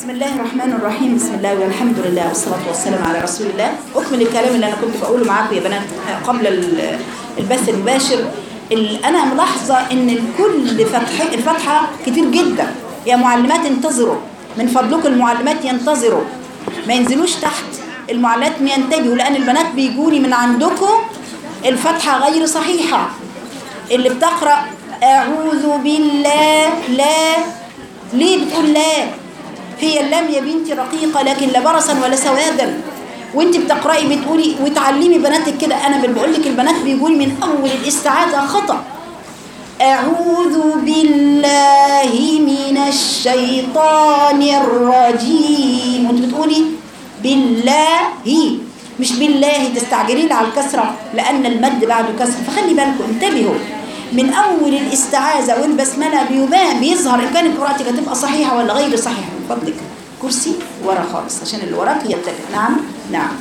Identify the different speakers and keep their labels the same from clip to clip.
Speaker 1: بسم الله الرحمن الرحيم بسم الله والحمد لله والصلاة والسلام على رسول الله أكمل الكلام اللي أنا كنت بقوله معاكم يا بنات قبل ال- البث المباشر ال- أنا ملاحظة إن كل فتح الفتحة كتير جدا يا معلمات انتظروا من فضلكم المعلمات ينتظروا ما ينزلوش تحت المعلمات ينتبهوا لأن البنات بيجوني من عندكم الفتحة غير صحيحة اللي بتقرأ أعوذ بالله لا ليه بتقول لا هي اللام يا بنتي رقيقة لكن لا برصا ولا سوادا وانت بتقرأي بتقولي وتعلمي بناتك كده انا بقول لك البنات بيقولي من اول الاستعاذة خطأ أعوذ بالله من الشيطان الرجيم وانت بتقولي بالله مش بالله تستعجلي لي على الكسرة لأن المد بعده كسر فخلي بالكم انتبهوا من أول الاستعاذة والبسملة بيبان بيظهر إن كانت قراءتك هتبقى صحيحة ولا غير صحيحة من فضلك كرسي ورا خالص عشان اللي وراك يتجه نعم نعم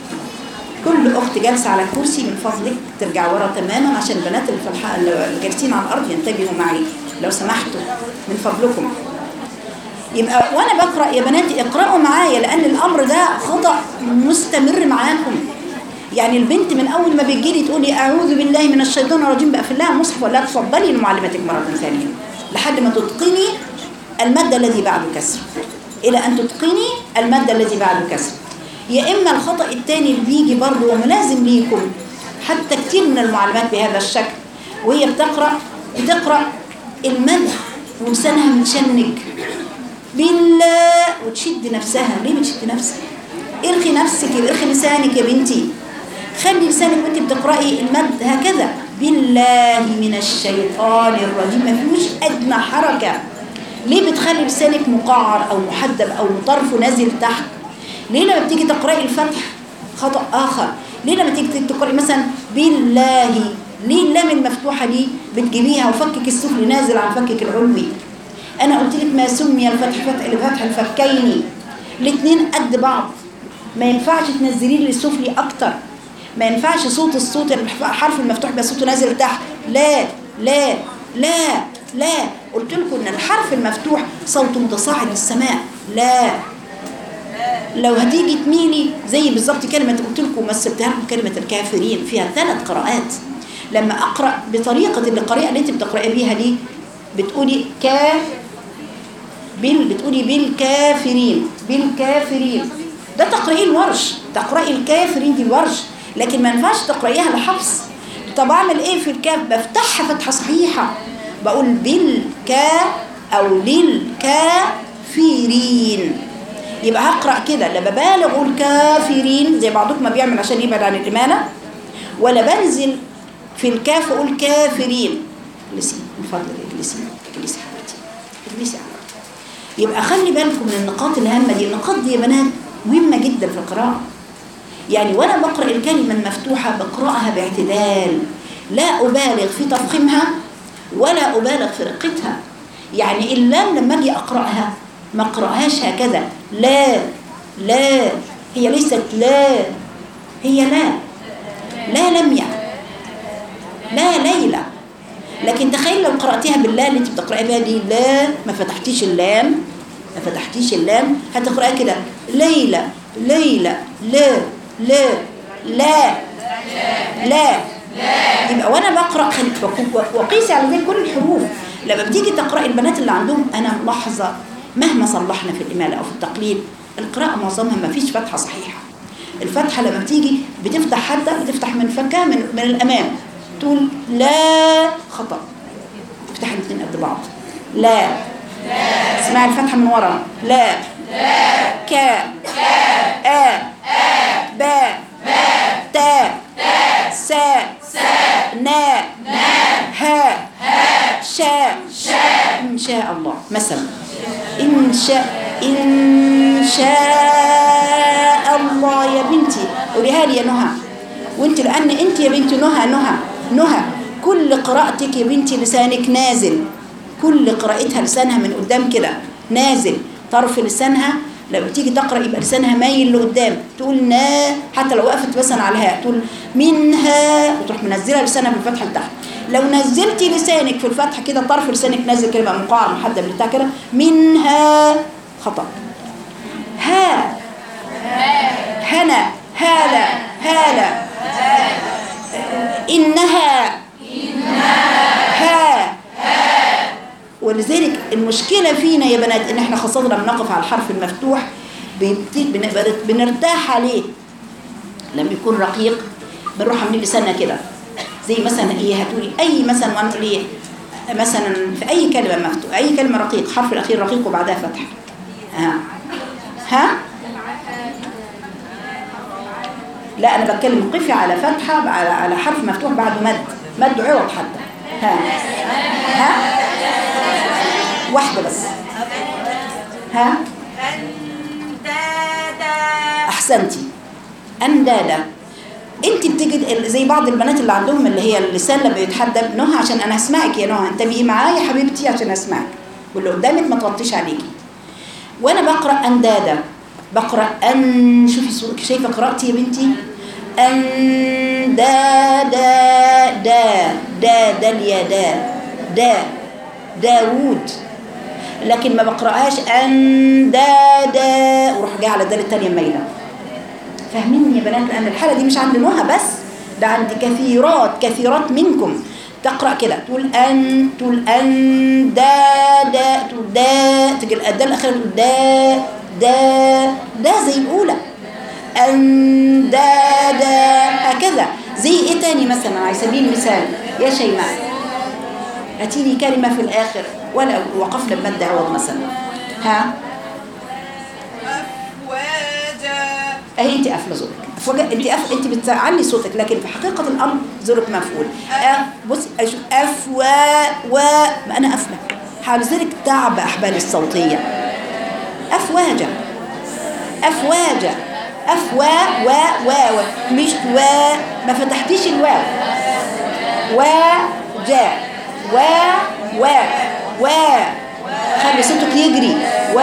Speaker 1: كل أخت جالسة على الكرسي من فضلك ترجع ورا تماما عشان البنات اللي في الح- اللي جالسين على الأرض ينتبهوا معي لو سمحتوا من فضلكم يبقى وانا بقرا يا بناتي اقراوا معايا لان الامر ده خطا مستمر معاكم يعني البنت من اول ما بتجي لي تقول لي اعوذ بالله من الشيطان الرجيم بقفل لها المصحف ولا تفضلي لمعلمتك مره ثانيه لحد ما تتقني الماده الذي بعده كسر الى ان تتقني الماده الذي بعده كسر يا اما الخطا الثاني اللي بيجي برضه وملازم ليكم حتى كتير من المعلمات بهذا الشكل وهي بتقرا بتقرا المد ولسانها متشنج بالله وتشد نفسها ليه بتشد نفسك ارخي نفسك ارخي لسانك يا بنتي خلي لسانك وانت بتقراي المد هكذا بالله من الشيطان الرجيم ما فيهوش ادنى حركه ليه بتخلي لسانك مقعر او محدب او طرفه نازل تحت ليه لما بتيجي تقراي الفتح خطا اخر ليه لما تيجي تقراي مثلا بالله ليه اللام المفتوحه دي بتجيبيها وفكك السفلي نازل عن فكك العلوي انا قلت لك ما سمي الفتح فتح لفتح الفكين الاثنين قد بعض ما ينفعش تنزلي لي السفلي اكتر ما ينفعش صوت الصوت الحرف المفتوح يبقى صوته نازل تحت لا لا لا لا قلت لكم ان الحرف المفتوح صوته متصاعد للسماء لا لو هتيجي تميلي زي بالظبط كلمة قلت لكم مثلتها لكم كلمة الكافرين فيها ثلاث قراءات لما أقرأ بطريقة القراءة اللي أنت بتقرأي بيها دي بتقولي كا بال بتقولي بالكافرين بالكافرين ده تقرأي الورش تقرأي الكافرين دي الورش لكن ما ينفعش تقرأيها لحفظ طب أعمل إيه في الكاف بفتحها فتحة صحيحة بقول بالكا أو للكافرين يبقى هقرأ كده لا ببالغ أقول كافرين زي بعضكم ما بيعمل عشان يبعد عن الإمانة ولا بنزل في الكاف أقول كافرين اجلسي من فضلك اجلسي اجلسي حبيبتي اجلسي حبيبتي يبقى خلي بالكم من النقاط الهامة دي النقاط دي يا بنات مهمة جدا في القراءة يعني وأنا بقرأ الكلمة المفتوحة بقرأها باعتدال لا أبالغ في تفخيمها ولا أبالغ في رقتها يعني اللام لما أجي أقرأها ما أقرأهاش هكذا لا لا هي ليست لا هي لا لا لمية لا ليلى لكن تخيل لو قرأتيها بالله اللي انت بتقرأي بها دي لا ما فتحتيش اللام ما فتحتيش اللام هتقرأيها كده ليلى ليلى لا لا لا لا يبقى وانا بقرا وقيسي على ذلك كل الحروف لما بتيجي تقراي البنات اللي عندهم انا ملاحظه مهما صلحنا في الاماله او في التقليد القراءه معظمها ما فيش فتحه صحيحه الفتحه لما بتيجي بتفتح حتى بتفتح من فكها من, من الامام تقول لا خطا افتح الاثنين قد بعض لا اسمعي الفتحه من ورا لا كا آ با تا سا نا ها شاء إن شاء الله مثلا إن شاء إن شاء الله يا بنتي قوليها لي يا نهى وانت لأن انت يا بنتي نهى نهى نهى كل قراءتك يا بنتي لسانك نازل كل قراءتها لسانها من قدام كده نازل طرف لسانها لما تيجي تقرا يبقى لسانها مايل لقدام تقول نا حتى لو وقفت مثلا على الهاء تقول منها وتروح منزله لسانها بالفتحه لتحت لو نزلتي لسانك في الفتحه كده طرف لسانك نازل كده بقى مقعر محدد بتاع كده منها خطا المشكلة فينا يا بنات ان احنا خاصة لما نقف على الحرف المفتوح بيبتدي بن- بنرتاح عليه لما يكون رقيق بنروح عاملين لساننا كده زي مثلا ايه هتقولي اي مثلا وانا تقولي إيه؟ مثلا في اي كلمه مفتوح اي كلمه رقيق حرف الاخير رقيق وبعدها فتح ها ها لا انا بتكلم قفي على فتحه على على حرف مفتوح بعده مد مد عوض حتى ها ها واحده بس ها احسنتي اندادا انت بتجد زي بعض البنات اللي عندهم اللي هي اللسان لما يتحدى نهى عشان انا اسمعك يا نهى انتبهي معايا يا حبيبتي عشان اسمعك واللي قدامك ما توطيش عليكي وانا بقرا اندادا بقرا ان شوفي صو- شايفه قراءتي يا بنتي ان دا دا دا دا دا اليا دا دا داوود لكن ما بقراهاش ان دا دا وروح جاي على الدال الثانيه مايله فاهميني يا بنات لان الحاله دي مش عند نهى بس ده عند كثيرات كثيرات منكم تقرا كده تقول ان تقول ان دا دا تقول دا تجي الدال الاخيره تقول دا دا دا زي الاولى ان دا دا هكذا زي ايه تاني مثلا على سبيل المثال يا شيماء هاتي لي كلمه في الاخر ولا وقفنا بمد عوض مثلا ها
Speaker 2: أفواجا
Speaker 1: اهي انت قافله زورك أفوجا انت أف... انت بتعلي صوتك لكن في حقيقه الامر زورك مفعول أ... بصي اشوف اف و و ما انا قافله حالذلك تعب احبال الصوتيه افواجا افواجا افوا و و و مش و ما فتحتيش الواو و جا و و و خلي صوتك يجري و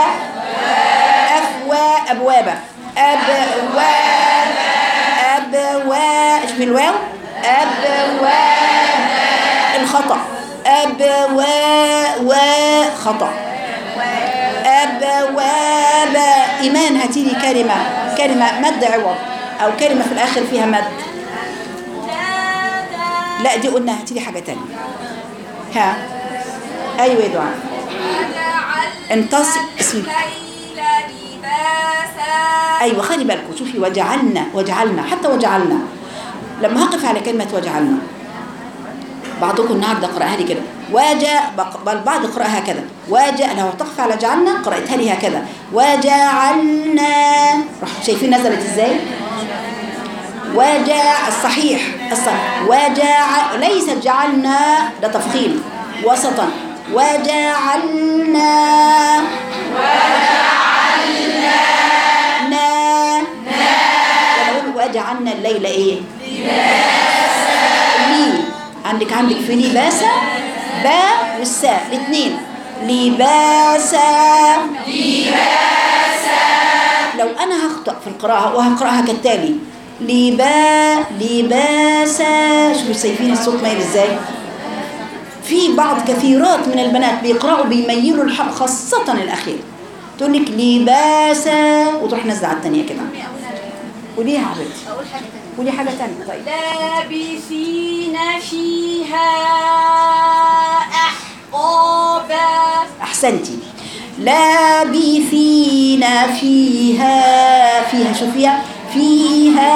Speaker 1: أفوا أبوابة أبواب أبواب شوفي الواو أبواب الخطأ أبواب خطأ أبواب إيمان هاتي لي كلمة كلمة مد عوض أو كلمة في الآخر فيها مد لا دي قلنا هاتي لي حاجة تانية ها أيوة يا دعاء انتص- اسمي.
Speaker 2: الليل لباسا
Speaker 1: ايوه خلي بالكم شوفي وجعلنا وجعلنا حتى وجعلنا لما هقف على كلمه وجعلنا بعضكم النهارده قراها لي كده وجاء بل البعض قراها كده وجاء لو تقف على جعلنا قراتها لي هكذا وجعلنا راح شايفين نزلت ازاي وجاء الصحيح الصحيح وجاء ليس جعلنا ده تفخيم وسطا وجعلنا وجعلنا ونقول وجعلنا الليل ايه لي عندك عندك في لباسة با والساء الاثنين لباسا لو انا هخطأ في القراءة وهقرأها كالتالي لبا لباسا شوفوا شايفين الصوت مايل ازاي في بعض كثيرات من البنات بيقرأوا بيميلوا الحق خاصة الأخير تقول لك لباسا وتروح نزل على الثانية كده قوليها يا حبيبتي قولي حاجة تانية طيب
Speaker 2: لابثين فيها أحقابا
Speaker 1: أحسنتي لابثين فيها فيها شوفيها فيها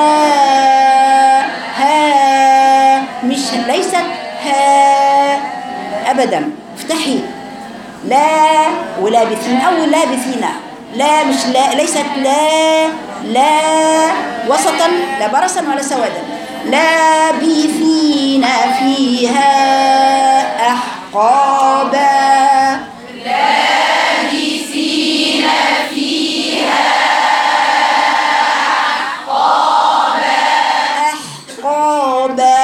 Speaker 1: ها مش ليست ها أبدا افتحي لا ولابثين أو لابثين لا مش لا ليست لا لا وسطا لا برصا ولا سوادا لابثين فيها أحقابا أحقابا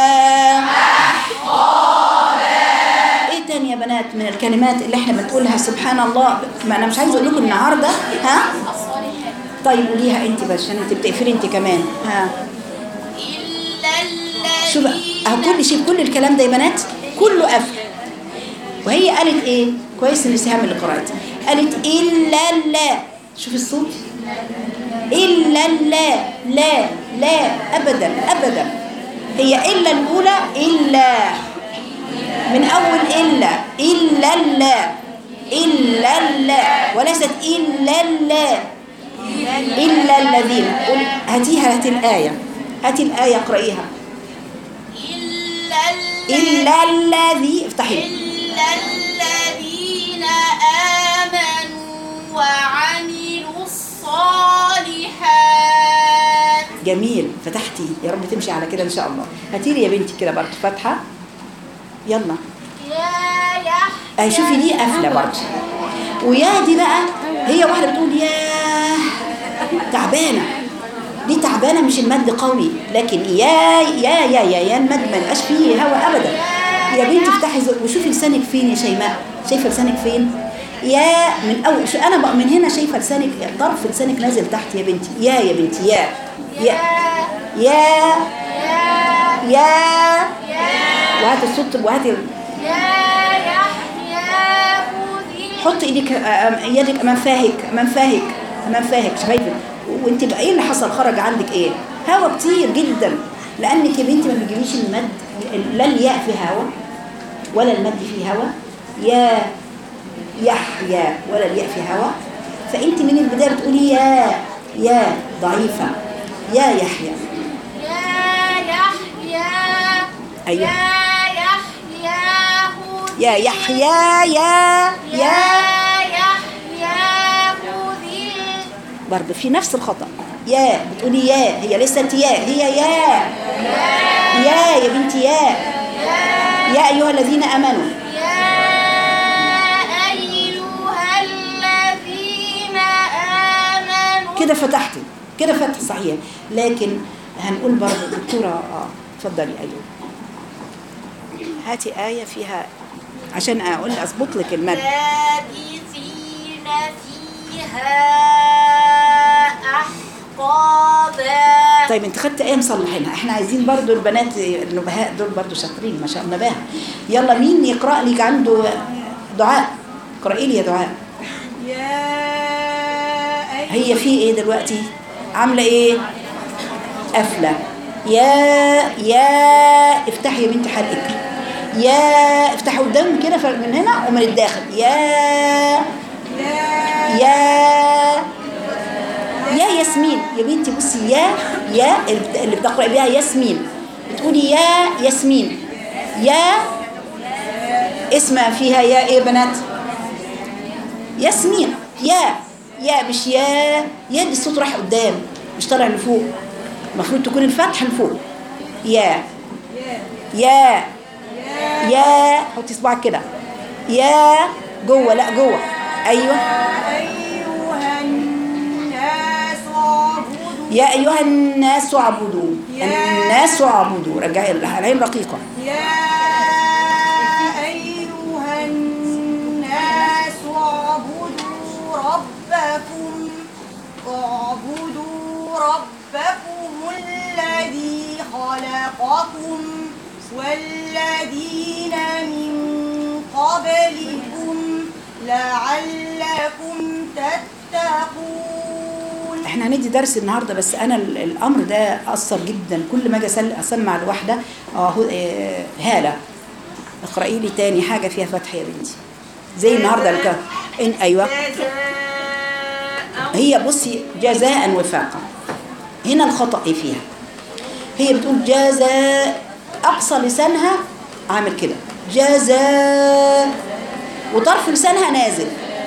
Speaker 1: ايه تاني يا بنات من الكلمات اللي احنا بنقولها سبحان الله ما انا مش عايزه اقول لكم النهارده ها طيب قوليها انت بس عشان انت بتقفلي انت كمان ها
Speaker 2: إلا
Speaker 1: شوف اهو كل شيء كل الكلام ده يا بنات كله قفل وهي قالت ايه كويس ان سهام اللي قرأت قالت الا لا شوف الصوت الا لا لا لا ابدا ابدا هي الا الاولى الا من اول الا الا لا إلا اللا وليست إلا اللا إلا الذين قل هاتيها هاتي الآية هاتي الآية اقرأيها
Speaker 2: إلا
Speaker 1: إلا الذي افتحي
Speaker 2: إلا الذين آمنوا وعملوا الصالحات
Speaker 1: جميل فتحتي يا رب تمشي على كده إن شاء الله هاتي لي يا بنتي كده برضه فاتحة يلا
Speaker 2: يا يحيى
Speaker 1: اهي شوفي دي قافله برضه ويا دي بقى هي واحده بتقول يا تعبانه دي تعبانه مش المد قوي لكن يا يا يا يا يا المد ما يبقاش فيه هوا ابدا يا بنتي افتحي زق وشوفي لسانك فين يا شيماء شايفه لسانك فين يا من اول شو انا بقى من هنا شايفه لسانك طرف لسانك نازل تحت يا بنتي يا يا بنتي يا يا يا يا وهات الصوت وهات ال-
Speaker 2: يا يحيى خذ
Speaker 1: حط ايدك أم- يدك امام فاهك امام فاهك امام فاهك شايفه وانت بقى ايه اللي حصل خرج عندك ايه هوا كتير جدا لانك يا بنتي ما بتجيبيش المد لا الياء في هوا ولا المد فيه هوا يا يحيى ولا الياء في هوا فانت من البدايه بتقولي يا يا ضعيفه يا يحيى
Speaker 2: يا يحيى
Speaker 1: أيوة.
Speaker 2: يا يحيى خذ
Speaker 1: يا يحيى يا
Speaker 2: يا
Speaker 1: يا
Speaker 2: يحيى خذ
Speaker 1: برضه في نفس الخطأ يا بتقولي يا هي ليست يا هي يا يا يا بنتي يا يا أيها الذين آمنوا
Speaker 2: يا أيها الذين آمنوا
Speaker 1: كده فتحتي كده فتح صحيح لكن هنقول برضه دكتورة اه اتفضلي أيوه هاتي آية فيها عشان أقول أظبط لك المد
Speaker 2: لابثين فيها أحقابا
Speaker 1: طيب انت خدت ايه مصلحينها احنا عايزين برضو البنات النبهاء دول برضو شاطرين ما شاء الله نباهة يلا مين يقرأ لك عنده دعاء اقرأي لي يا دعاء
Speaker 3: يا أيها
Speaker 1: هي في ايه دلوقتي عامله ايه قافله يا يا افتحي يا بنتي حلقك يا افتحي قدام كده ف- من هنا ومن الداخل يا يا يا ياسمين يا بنتي بصي يا يا اللي- اللي بتقرأي بيها ياسمين بتقولي يا ياسمين يا اسمها فيها يا ايه يا بنات ياسمين يا يا مش يا يا دي الصوت راح قدام مش طالع لفوق المفروض تكون الفتحه لفوق يا يا يا حطي صباعك كده يا جوه لا جوه ايوه
Speaker 3: أيها الناس اعبدوا
Speaker 1: يا ايها الناس اعبدوا الناس اعبدوا رجعي العين رقيقه
Speaker 3: يا أيها الناس اعبدوا ربكم اعبدوا ربكم الذي خلقكم والذين من قبلكم لعلكم تتقون
Speaker 1: احنا هندي درس النهارده بس انا ال- الامر ده اثر جدا كل ما اجي أسل- اسمع الواحده اه هو- آه، هاله اقراي لي تاني حاجه فيها فتح يا بنتي زي النهارده الك... إن ايوه هي بصي جزاء وفاقا هنا الخطا ايه فيها هي بتقول جزاء اقصى لسانها عامل كده جزاء وطرف لسانها نازل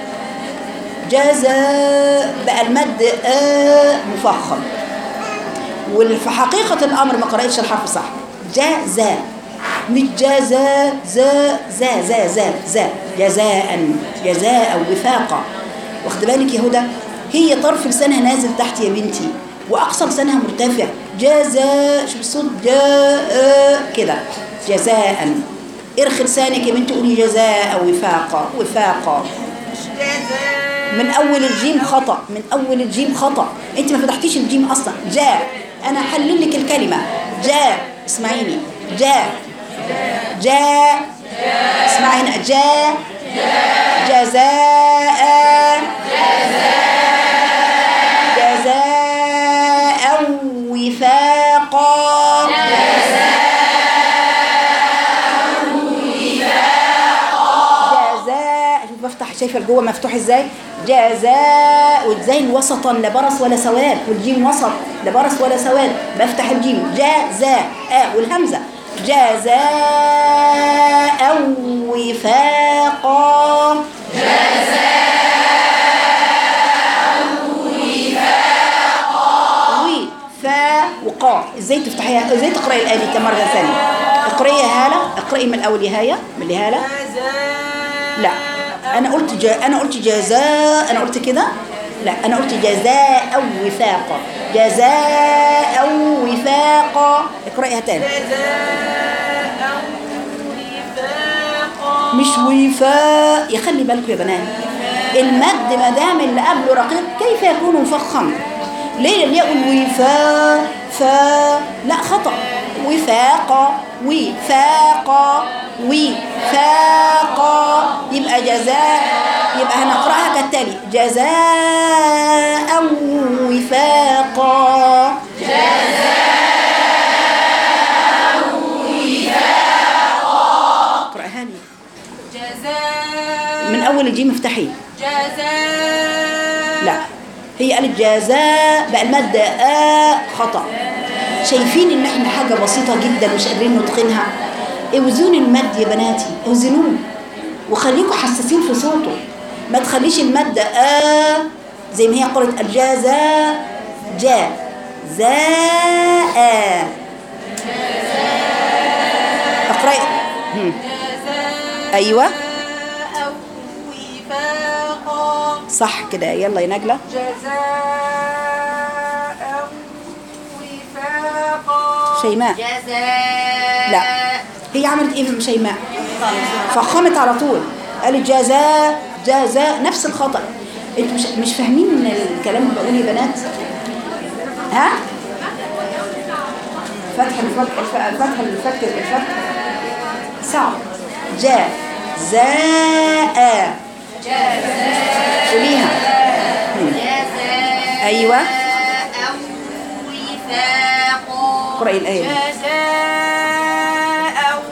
Speaker 1: جزاء بقى المد آ مفخم وفي حقيقة الأمر ما قرأتش الحرف صح جزاء مش جزاء زا زا زا زا زا جزاء جزاء وفاقا واخد بالك يا هدى هي طرف لسانها نازل تحت يا بنتي وأقصى لسانها مرتفع جزاء شوف الصوت جاء كده جزاء ارخي لسانك يا بنتي قولي جزاء وفاقا وفاقا من اول الجيم خطا من اول الجيم خطا انت ما فتحتيش الجيم اصلا جاء انا هحلل لك الكلمه جاء اسمعيني جاء جاء اسمعي هنا جاء جزاء جزاء وفاقا جزاء شوف بفتح شايفه شايفه جوه مفتوح ازاي جزاء والزين وسطا لا برص ولا سواد والجيم وسط لا برص ولا سواد بفتح الجيم جزاء آه والهمزه جزاء وفاقا وفا وقا ازاي تفتحيها ازاي تقراي الايه دي كم مره ثانيه اقرايها هاله اقراي من الاول يا هايه من اللي هاله لا انا قلت جا انا قلت جزاء انا قلت كده لا انا قلت جزاء او وفاقا جزاء او وفاقا اقرايها تاني مش وفاء يخلي بالكم يا بنات المد ما دام اللي قبله رقيق كيف يكون مفخم ليه اللي يقول وفاء فا لا خطأ وفاقة وفاقة وفاقة يبقى جزاء يبقى هنقرأها كالتالي جزاء وفاقا اقرأها لي
Speaker 3: جزاء
Speaker 1: من أول الجيم افتحي
Speaker 3: جزاء
Speaker 1: لا هي قالت جزاء بقى المادة آ خطأ شايفين ان احنا حاجة بسيطة جدا مش قادرين نتقنها اوزنوا المد يا بناتي اوزنوه وخليكم حساسين في صوته ما تخليش المادة آ زي ما هي قالت الجزاء جا زاء اقرأي هم. ايوه
Speaker 3: أو وفاقا
Speaker 1: صح كده يلا يا نجلة
Speaker 3: جزاء وفاقا
Speaker 1: شيماء
Speaker 2: جزاء
Speaker 1: لا هي عملت ايه في شيماء فخمت على طول قالت جزاء جزاء نفس الخطأ انتوا مش مش فاهمين من الكلام اللي بقوله يا بنات ها فتح الفتح الفتح الفتح الفتح صعب جاء زاء قوليها هم.
Speaker 2: جزاء
Speaker 1: ايوه
Speaker 2: وفاقا
Speaker 1: اقرأي الآية دي.
Speaker 3: جزاء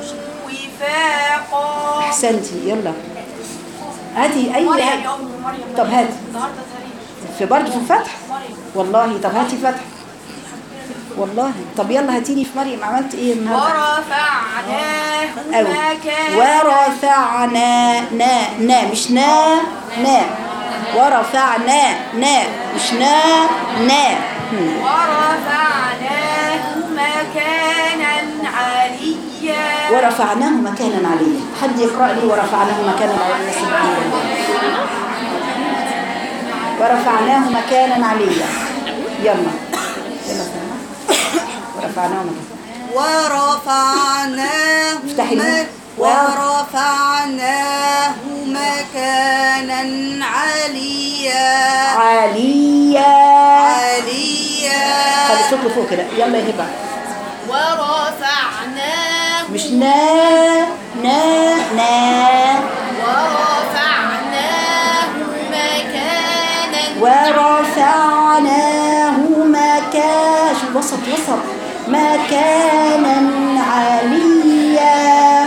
Speaker 3: وفاقا
Speaker 1: احسنتي يلا هاتي اي
Speaker 3: مريم
Speaker 1: هاتي.
Speaker 3: يا أم مريم
Speaker 1: طب هاتي
Speaker 3: النهارده تاريخ
Speaker 1: في برضه في الفتح
Speaker 3: مريم
Speaker 1: والله طب هاتي فتح والله طب يلا هاتيني في مريم عملت ايه النهارده
Speaker 3: ورفعناه
Speaker 1: أوي.
Speaker 3: مكانا
Speaker 1: ورفعنا نا نا مش نا نا ورفعنا نا مش نا نا هم.
Speaker 3: ورفعناه مكانا عليا
Speaker 1: ورفعناه مكانا عليا حد يقرأ لي ورفعناه مكانا عليا سبحان الله ورفعناه مكانا عليا يلا يلا سلمى. ورفعناه مكانا
Speaker 3: ورفعناه
Speaker 1: افتحي
Speaker 3: مك-
Speaker 1: النور.
Speaker 3: ورفعناه مكانا عليا
Speaker 1: عالية
Speaker 3: عليا
Speaker 1: خلي الصوت لفوق كده يلا يا هبه
Speaker 2: ورفعناه
Speaker 1: مش نا نا نا
Speaker 2: ورفعناه مكانا
Speaker 1: ورفعناه مكان شو وسط وسط مكانا عليا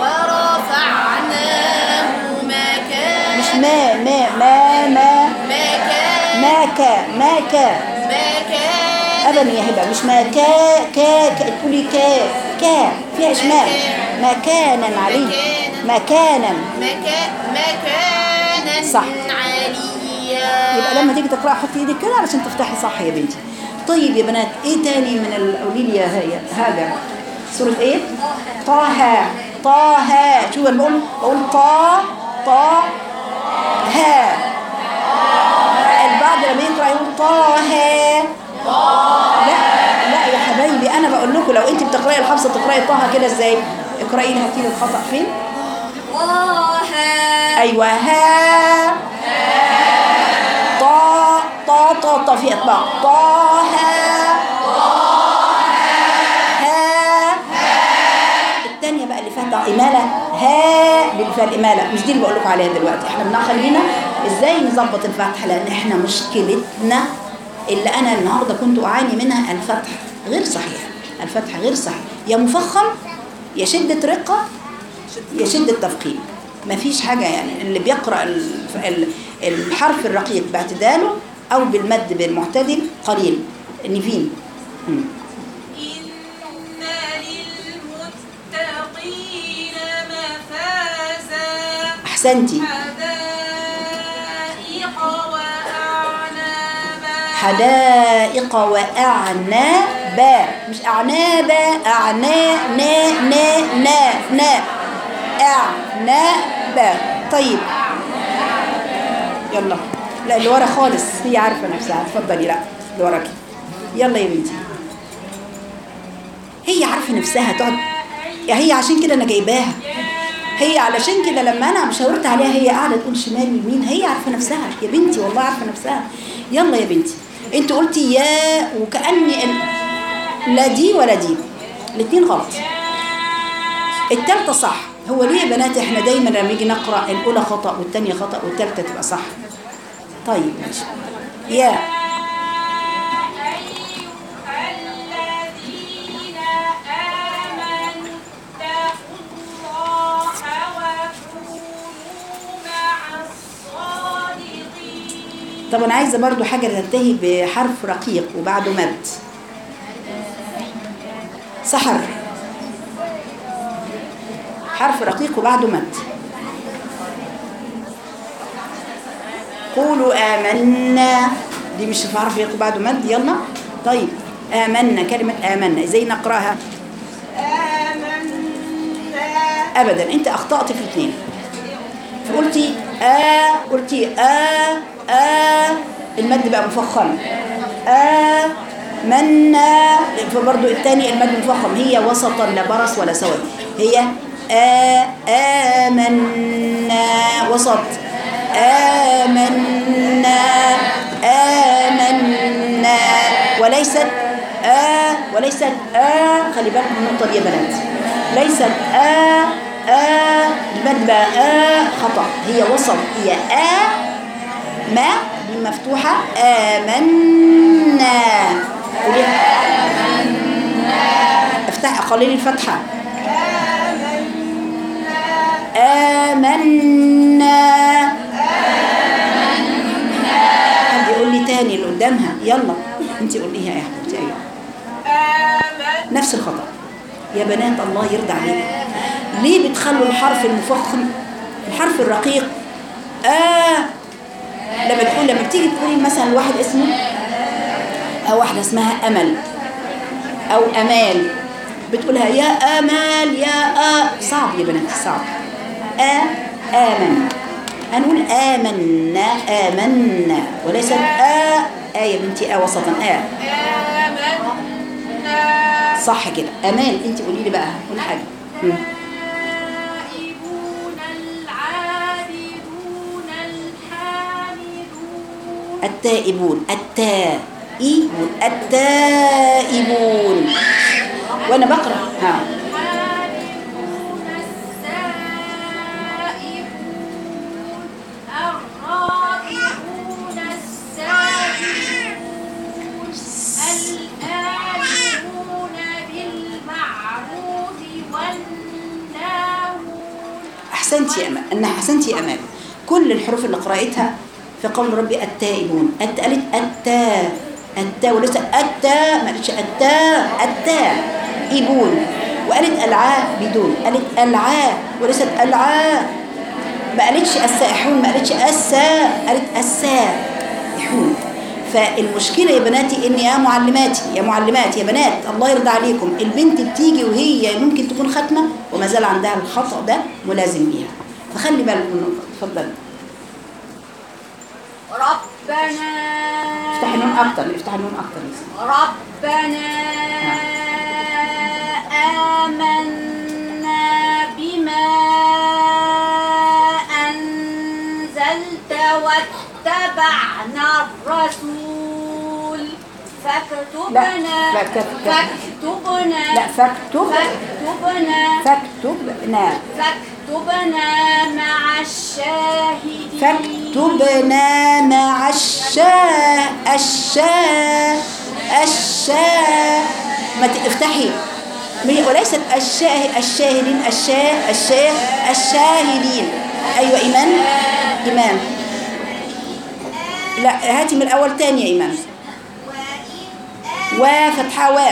Speaker 2: ورفعناه مكانا
Speaker 1: مش ما ما ما ما
Speaker 2: مكانا
Speaker 1: ما كا ما كا
Speaker 2: مكانا
Speaker 1: ابدا يا هبه مش ما كا كا كا تقولي كا كا فيها اشمال مكانا عليا مكانا
Speaker 2: مكا مكانا
Speaker 1: صح.
Speaker 2: عليا
Speaker 1: يبقى لما تيجي تقرأ حطي ايدك كده علشان تفتحي صح يا بنتي طيب يا بنات ايه تاني من ال- قولي لي يا هي هاجر سورة ايه طه طه شوف انا بقول بقول طا طا ها البعض لما يقرأ يقول طه لا لا يا حبايبي انا بقول لكم لو انت بتقراي الحفصه تقراي طه كده ازاي اقراي لي هاتي لي الخطا فين
Speaker 3: طه
Speaker 1: ايوه ها طا طا طا طا في اطباق طه ها الثانيه بقى اللي فيها اماله ها اللي فيها الاماله مش دي اللي بقول لكم عليها دلوقتي احنا بنخلينا ازاي نظبط الفتح لان احنا مشكلتنا اللي انا النهارده كنت اعاني منها الفتح غير صحيح الفتح غير صحيح يا مفخم يا شده رقه يا شده تفخيم ما فيش حاجة يعني اللي بيقرأ ال- ال- الحرف الرقيق باعتداله أو بالمد بالمعتدل قليل نيفين مم.
Speaker 3: إن للمتقين مفازا
Speaker 1: أحسنتي
Speaker 3: حدائق وأعنابا
Speaker 1: حدائق وأعنابا مش أعنابا أعنا نا نا نا نا أعنابا طيب يلا لا اللي ورا خالص هي عارفة نفسها اتفضلي لا اللي وراكي يلا يا بنتي هي عارفة نفسها تقعد يا هي عشان كده أنا جايباها هي علشان كده لما انا شاورت عليها هي قاعده تقول شمال يمين هي عارفه نفسها يا بنتي والله عارفه نفسها يلا يا بنتي انت قلتي يا وكاني ال- لا دي ولا دي الاثنين غلط التالتة صح هو ليه يا بنات احنا دايما لما نيجي نقرا الاولى خطا والثانيه خطا والثالثه تبقى صح طيب ماشي يا
Speaker 3: الذين آمنوا اتقوا الله وكونوا مع الصادقين
Speaker 1: طب انا عايزه برضو حاجه تنتهي بحرف رقيق وبعده مد سحر حرف رقيق وبعده مد قولوا آمنا دي مش في حرف رقيق وبعده مد يلا طيب آمنا كلمة آمنا ازاي نقراها
Speaker 3: آمنا
Speaker 1: ابدا انت اخطات في الاثنين فقلتي آ قلتي آ آ المد بقى مفخم آ منا فبرضو الثاني المد مفخم هي وسطا لا برص ولا سود هي آ آمنا وسط آمنا آمنا وليست آ وليست آ خلي بالك من النقطة دي يا بنات ليست آ آ المد بقى آ خطأ هي وسط هي آ ما دي مفتوحة آمنا قوليها افتح قليل الفتحة آمنا حد يقول لي تاني اللي قدامها يلا انت قوليها يا حبيبتي ايوه
Speaker 3: آمنا
Speaker 1: نفس الخطأ يا بنات الله يرضى عليكم ليه بتخلوا الحرف المفخم الحرف الرقيق آه لما تقول لما بتيجي تقولي مثلا لواحد اسمه أو واحدة اسمها أمل أو أمال بتقولها يا أمال يا آ صعب يا بنات صعب آ آمن هنقول آمنا آمنا وليست آ آ يا بنتي آ وسطا آ
Speaker 3: آمنا
Speaker 1: صح كده امال انت قولي لي بقى قولي حاجه مم.
Speaker 3: التائبون العابدون الحامدون
Speaker 1: التائبون التائبون التائبون وانا بقرا ها
Speaker 3: الحامدون السائبون الراكعون الساجدون الآمرون بالمعروف والناهون
Speaker 1: احسنتي يا امال ان احسنتي يا امال كل الحروف اللي قرأتها في قول ربي التائبون الت قالت التا التا ولسه التا ما قالتش التا التائبون وقالت العابدون قالت العا وليست العا ما قالتش السائحون ما قالتش السا قالت السائحون فالمشكلة يا بناتي ان يا معلماتي يا معلمات يا بنات الله يرضى عليكم البنت بتيجي وهي ممكن تكون ختمة وما زال عندها الخطأ ده ملازم بيها فخلي بالك من النقطة اتفضلي
Speaker 3: ربنا
Speaker 1: افتحي نون اكتر افتحي نون اكتر يا سيدي.
Speaker 3: ربنا آمنا بما أنزلت واتبعنا الرسول فاكتبنا
Speaker 1: لا، لا، كف- كف.
Speaker 3: فاكتبنا
Speaker 1: لا فاكتب
Speaker 3: فاكتبنا
Speaker 1: فاكتبنا
Speaker 3: فاكتبنا مع الشاهدين
Speaker 1: فاكتبنا مع الشاء الشاء الشاء ما ت- افتحي م- وليست الشاه الشاهدين الشاه الشاه الشاهدين ايوه ايمان ايمان لا هاتي من الاول تاني يا ايمان وفتحه و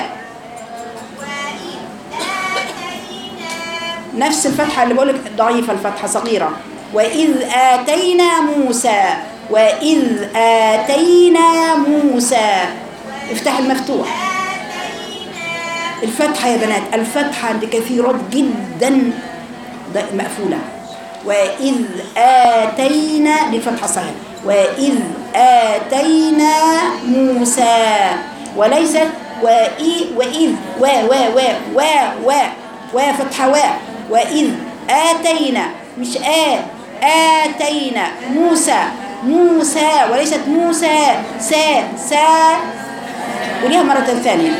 Speaker 1: نفس الفتحه اللي بقولك ضعيفه الفتحه صغيره واذ اتينا موسى واذ اتينا موسى افتح المفتوح الفتحه يا بنات الفتحه عند كثيرات جدا ده مقفوله وإذ آتينا للفتحة الصحيحة وإذ آتينا موسى وليست وإي وإذ و و و و و و فتحة و وإذ آتينا مش آ آتينا موسى موسى وليست موسى سا سا وليها مرة ثانية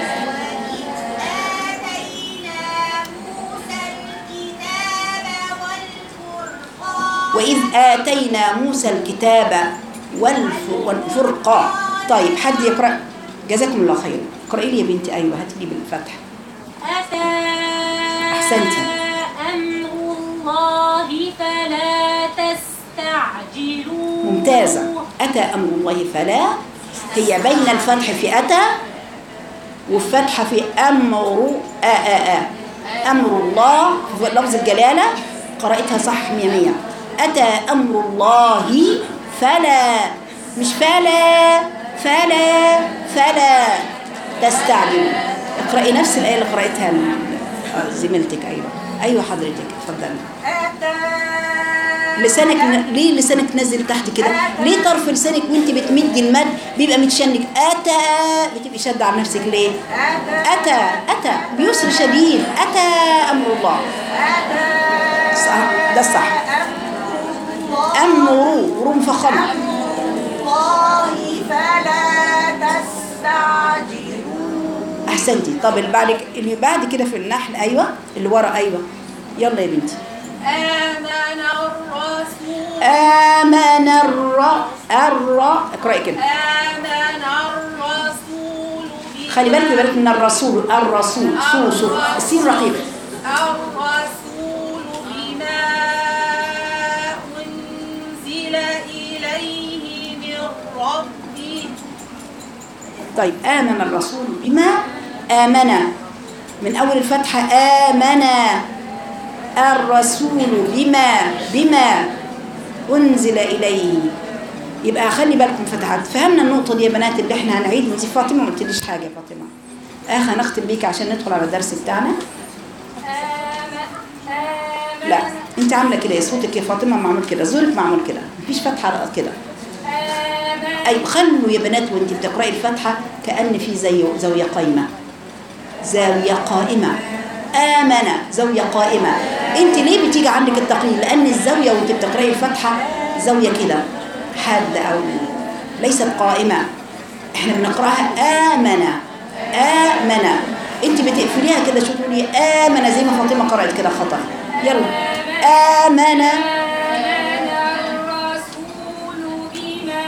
Speaker 1: وإذ آتينا موسى الكتاب والف- والفرقان طيب حد يقرأ جزاكم الله خير اقرأي لي يا بنتي أيوة هاتي لي بالفتح
Speaker 4: أتى
Speaker 1: أحسنتي.
Speaker 4: أمر الله فلا تستعجلوه
Speaker 1: ممتازة أتى أمر الله فلا هي بين الفتح في أتى والفتحة في أمر آ آ آ أمر الله في لفظ الجلالة قرأتها صح مية مية أتى أمر الله فلا مش فلا فلا فلا تستعجل اقرأي نفس الآية اللي قرأتها ال- آه، زميلتك أيوة أيوة حضرتك اتفضلي لسانك ن- ليه لسانك نزل تحت كده ليه طرف لسانك وانت بتمدي المد بيبقى متشنج اتى بتبقي شاده على نفسك ليه اتى اتى بيسر شديد اتى امر الله صح ده الصح امر رو مفخمه
Speaker 5: الله فلا تستعجلوا
Speaker 1: احسنتي طب اللي بعد اللي بعد كده في النحل ايوه اللي ورا ايوه يلا يا بنتي
Speaker 2: آمن الرسول
Speaker 1: امن الر الر اقراي كده
Speaker 2: آمن الرسول بما
Speaker 1: خلي بالك بالك من الرسول الرسول سو سو السين رقيق
Speaker 2: الرسول بما أنزل إليه من ربه
Speaker 1: طيب آمن الرسول بما آمن من أول الفتحة آمن الرسول بما بما أنزل إليه يبقى خلي بالكم فتحات فهمنا النقطة دي يا بنات اللي احنا هنعيد وانت فاطمة ما قلتليش حاجة يا فاطمة آخر نختم بيك عشان ندخل على الدرس بتاعنا لا انت عاملة كده يا صوتك يا فاطمة معمول كده زورك معمول كده مفيش فتحة كده أيوة خلوا يا بنات وانت بتقرأي الفاتحة كأن في زي زاوية قايمة زاوية قائمة آمنة زاوية قائمة انت ليه بتيجي عندك التقليل لأن الزاوية وانت بتقرأي الفاتحة زاوية كده حادة أو ليست قائمة احنا بنقرأها آمنة آمنة انت بتقفليها كده شو تقولي آمنة زي ما فاطمة قرأت كده خطأ يلا آمنة
Speaker 4: آمن الرسول بما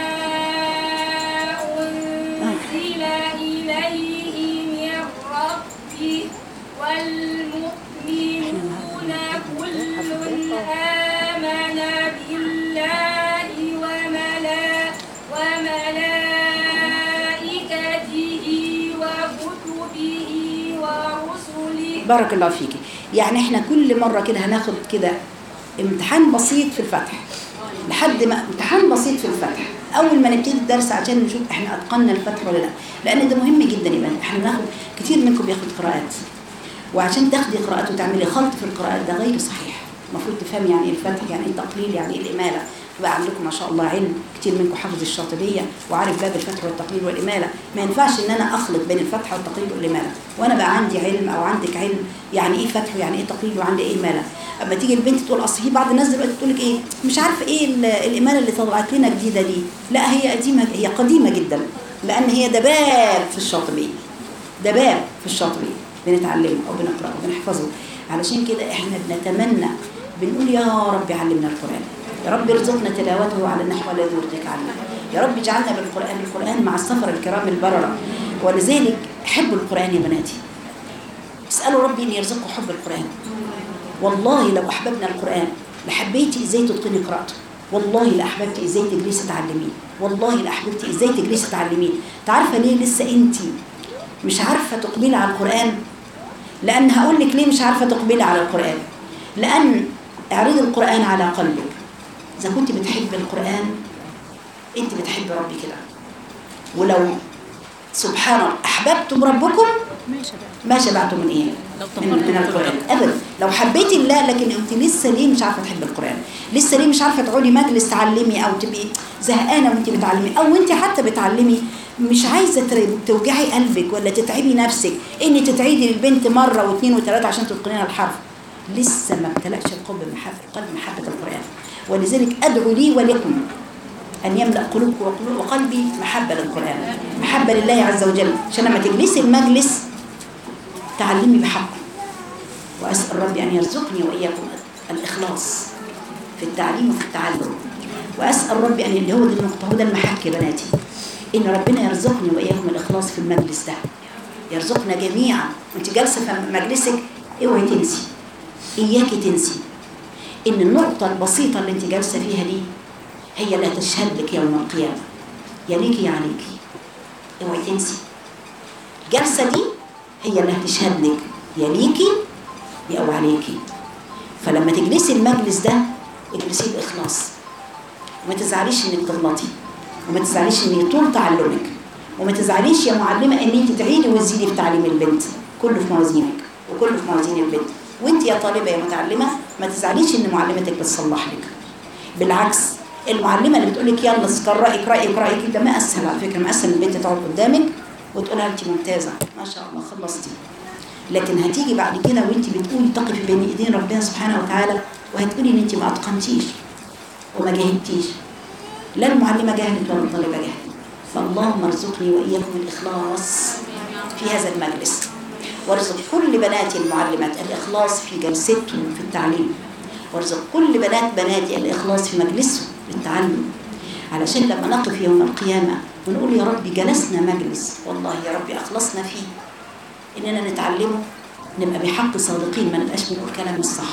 Speaker 4: أنزل إليه من ربه والمؤمنون كل آمن بالله وملا وملائكته وكتبه ورسله
Speaker 1: بارك الله فيكي يعني احنا كل مرة كده هناخد كده امتحان بسيط في الفتح لحد ما امتحان بسيط في الفتح اول ما نبتدي الدرس عشان نشوف احنا اتقنا الفتح ولا لا لان ده مهم جدا يا بنات احنا بناخد كتير منكم بياخد قراءات وعشان تاخدي قراءات وتعملي خلط في القراءات ده غير صحيح المفروض تفهمي يعني ايه الفتح يعني ايه التقليل يعني ايه الاماله بقى عندكم ما شاء الله علم كتير منكم حافظ الشاطبيه وعارف باب الفتح والتقليل والاماله ما ينفعش ان انا اخلط بين الفتح والتقليل والاماله وانا بقى عندي علم او عندك علم يعني ايه فتح ويعني ايه تقليل وعندي ايه اماله اما تيجي البنت تقول اصل في بعض الناس دلوقتي تقول لك ايه مش عارفه ايه ال- الاماله اللي طلعت لنا جديده دي لا هي قديمه هي قديمه جدا لان هي ده باب في الشاطبيه ده باب في الشاطبيه بنتعلمه او بنقراه وبنحفظه علشان كده احنا بنتمنى بنقول يا رب علمنا القران يا رب ارزقنا تلاوته على النحو الذي يرضيك عنا يا رب اجعلنا بالقران القران مع السفر الكرام البرره ولذلك حبوا القران يا بناتي اسالوا ربي ان يرزقكم حب القران والله لو احببنا القران لحبيتي ازاي تتقني قراءته والله لاحببتي ازاي تجلسي تعلميه والله لاحببتي ازاي تجلسي تعلميه تعرفه ليه لسه انت مش عارفه تقبلي على القران لان هقول لك ليه مش عارفه تقبلي على القران لان اعرضي القران على قلبك اذا كنت بتحبي القران انت بتحبي ربي كده ولو سبحان الله احببتم ربكم ما شبعتم من ايه من, من القران ابدا لو حبيتي الله لكن انت لسه ليه مش عارفه تحبي القران لسه ليه مش عارفه تقعدي مجلس تعلمي او تبقي زهقانه وانت بتعلمي او انت حتى بتعلمي مش عايزه تر- توجعي قلبك ولا تتعبي نفسك ان تتعيدي للبنت مره واثنين وثلاثه عشان تتقنيها الحرف لسه ما امتلأش القلب محبه قلب محبه القران ولذلك ادعو لي ولكم أن يملأ قلوبك وقلوب- وقلبي محبة للقرآن محبة لله عز وجل عشان لما تجلسي المجلس تعلمي بحقه وأسأل ربي أن يرزقني وإياكم الإخلاص في التعليم وفي التعلم وأسأل ربي أن اللي هو دي النقطة هو ده المحك يا بناتي إن ربنا يرزقني وإياكم الإخلاص في المجلس ده يرزقنا جميعا وانت جالسة في مجلسك اوعي تنسي إياكي تنسي إن النقطة البسيطة اللي انت جالسة فيها دي هي اللي هتشهد لك يوم القيامة يا ليكي يا عليكي اوعي تنسي الجلسة دي هي اللي هتشهد لك يا ليكي يا او عليكي فلما تجلسي المجلس ده اجلسيه بإخلاص وما تزعليش انك تغلطي وما تزعليش ان يطول تعلمك وما تزعليش يا معلمة ان انت تعيدي وتزيدي في تعليم البنت كله في موازينك وكله في موازين البنت وانت يا طالبة يا متعلمة ما تزعليش ان معلمتك بتصلح لك بالعكس المعلمه اللي بتقول لك يلا قرأي اقرأي اقرأي كده ما اسهل على فكره ما اسهل البنت تقعد قدامك وتقولها انت ممتازه ما شاء الله خلصتي لكن هتيجي بعد كده وانت بتقولي تقفي بين ايدين ربنا سبحانه وتعالى وهتقولي ان انت ما اتقنتيش وما جاهدتيش لا المعلمه جاهدت ولا الطالبه جاهدت فاللهم ارزقني واياكم الاخلاص في هذا المجلس وارزق كل بناتي المعلمات الاخلاص في جلستهم في التعليم وارزق كل بنات بناتي الإخلاص في مجلسهم للتعلم علشان لما نقف يوم القيامة ونقول يا ربي جلسنا مجلس والله يا ربي أخلصنا فيه إننا نتعلمه نبقى بحق صادقين ما نبقاش بنقول كلام الصح